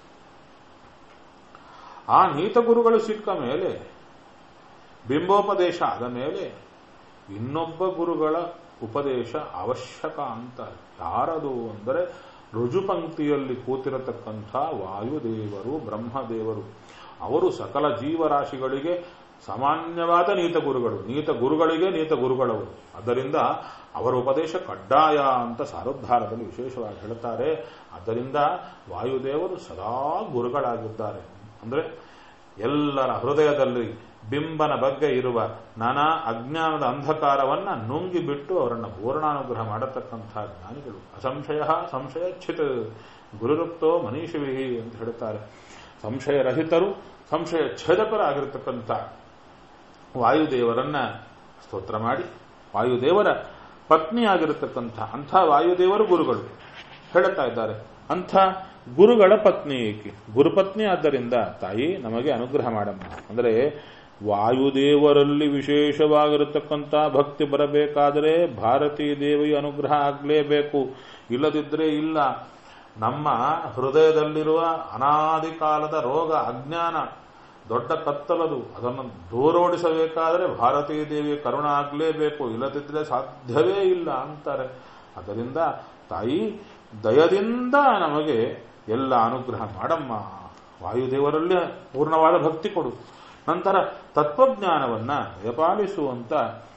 ಆ ನೀತ ಗುರುಗಳು ಸಿಕ್ಕ ಮೇಲೆ ಬಿಂಬೋಪದೇಶ ಆದ ಮೇಲೆ ಇನ್ನೊಬ್ಬ ಗುರುಗಳ ಉಪದೇಶ ಅವಶ್ಯಕ ಅಂತ ಯಾರದು ಅಂದರೆ ರುಜುಪಂಕ್ತಿಯಲ್ಲಿ ಕೂತಿರತಕ್ಕಂಥ ವಾಯುದೇವರು ಬ್ರಹ್ಮದೇವರು ಅವರು ಸಕಲ ಜೀವರಾಶಿಗಳಿಗೆ ಸಾಮಾನ್ಯವಾದ ನೀತ ಗುರುಗಳು ನೀತ ಗುರುಗಳಿಗೆ ನೀತ ಗುರುಗಳವರು ಆದ್ದರಿಂದ ಅವರ ಉಪದೇಶ ಕಡ್ಡಾಯ ಅಂತ ಸಾರೋದ್ಧಾರದಲ್ಲಿ ವಿಶೇಷವಾಗಿ ಹೇಳುತ್ತಾರೆ ಆದ್ದರಿಂದ ವಾಯುದೇವರು ಸದಾ ಗುರುಗಳಾಗಿದ್ದಾರೆ ಅಂದರೆ ಎಲ್ಲರ ಹೃದಯದಲ್ಲಿ ಬಿಂಬನ ಬಗ್ಗೆ ಇರುವ ನಾನಾ ಅಜ್ಞಾನದ ಅಂಧಕಾರವನ್ನ ನುಂಗಿಬಿಟ್ಟು ಅವರನ್ನು ಪೂರ್ಣಾನುಗ್ರಹ ಮಾಡತಕ್ಕಂತಹ ಜ್ಞಾನಿಗಳು ಅಸಂಶಯ ಸಂಶಯಚ್ಛಿತ್ ಗುರುರುಕ್ತೋ ಮನೀಷಿವಿ ಅಂತ ಹೇಳುತ್ತಾರೆ ಸಂಶಯರಹಿತರು ಸಂಶಯ ಛೇದಕರಾಗಿರತಕ್ಕಂಥ ವಾಯುದೇವರನ್ನ ಸ್ತೋತ್ರ ಮಾಡಿ ವಾಯುದೇವರ ಪತ್ನಿಯಾಗಿರತಕ್ಕಂಥ ಅಂಥ ವಾಯುದೇವರು ಗುರುಗಳು ಹೇಳುತ್ತಾ ಇದ್ದಾರೆ ಅಂಥ ಗುರುಗಳ ಪತ್ನಿ ಏಕೆ ಗುರುಪತ್ನಿ ಆದ್ದರಿಂದ ತಾಯಿ ನಮಗೆ ಅನುಗ್ರಹ ಮಾಡಮ್ಮ ಅಂದರೆ ವಾಯುದೇವರಲ್ಲಿ ವಿಶೇಷವಾಗಿರತಕ್ಕಂಥ ಭಕ್ತಿ ಬರಬೇಕಾದರೆ ಭಾರತೀ ದೇವಿಯ ಅನುಗ್ರಹ ಆಗಲೇಬೇಕು ಇಲ್ಲದಿದ್ದರೆ ಇಲ್ಲ ನಮ್ಮ ಹೃದಯದಲ್ಲಿರುವ ಅನಾದಿ ಕಾಲದ ರೋಗ ಅಜ್ಞಾನ ದೊಡ್ಡ ಕತ್ತಲದು ಅದನ್ನು ದೂರೋಡಿಸಬೇಕಾದರೆ ಭಾರತೀಯ ದೇವಿಯ ಕರುಣ ಆಗಲೇಬೇಕು ಇಲ್ಲದಿದ್ದರೆ ಸಾಧ್ಯವೇ ಇಲ್ಲ ಅಂತಾರೆ ಅದರಿಂದ ತಾಯಿ ದಯದಿಂದ ನಮಗೆ ಎಲ್ಲ ಅನುಗ್ರಹ ಮಾಡಮ್ಮ ವಾಯುದೇವರಲ್ಲೇ ಪೂರ್ಣವಾದ ಭಕ್ತಿ ಕೊಡು ನಂತರ ತತ್ವಜ್ಞಾನವನ್ನ ದಯಪಾಲಿಸುವಂತ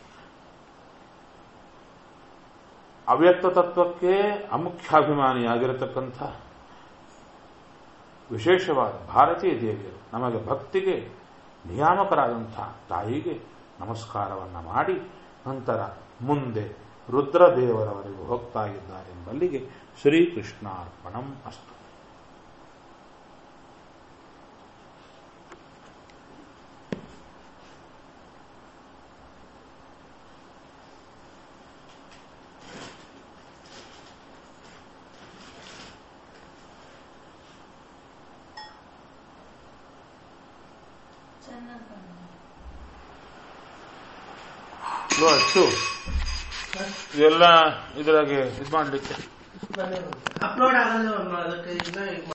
ಅವ್ಯಕ್ತ ತತ್ವಕ್ಕೆ ಅಮುಖ್ಯಾಭಿಮಾನಿಯಾಗಿರತಕ್ಕಂಥ ವಿಶೇಷವಾದ ಭಾರತೀಯ ದೇವಿಯರು ನಮಗೆ ಭಕ್ತಿಗೆ ನಿಯಾಮಕರಾದಂಥ ತಾಯಿಗೆ ನಮಸ್ಕಾರವನ್ನು ಮಾಡಿ ನಂತರ ಮುಂದೆ ರುದ್ರದೇವರವರೆಗೂ ಹೋಗ್ತಾ ಇದ್ದಾರೆ ಎಂಬಲ್ಲಿಗೆ ಶ್ರೀಕೃಷ್ಣಾರ್ಪಣಂ ಅಸ್ತು ಚೆನ್ನಾಗಿ ಬಂದಿದೆ. ಇದು ಅಷ್ಟು ಇದೆಲ್ಲ ಇದ್ರಾಗೆ ಇದು ಮಾಡಲಿಕ್ಕೆ ಅಪ್ಲೋಡ್ ಆಗಲ್ಲ ಅದಕ್ಕೆ ಇನ್ನ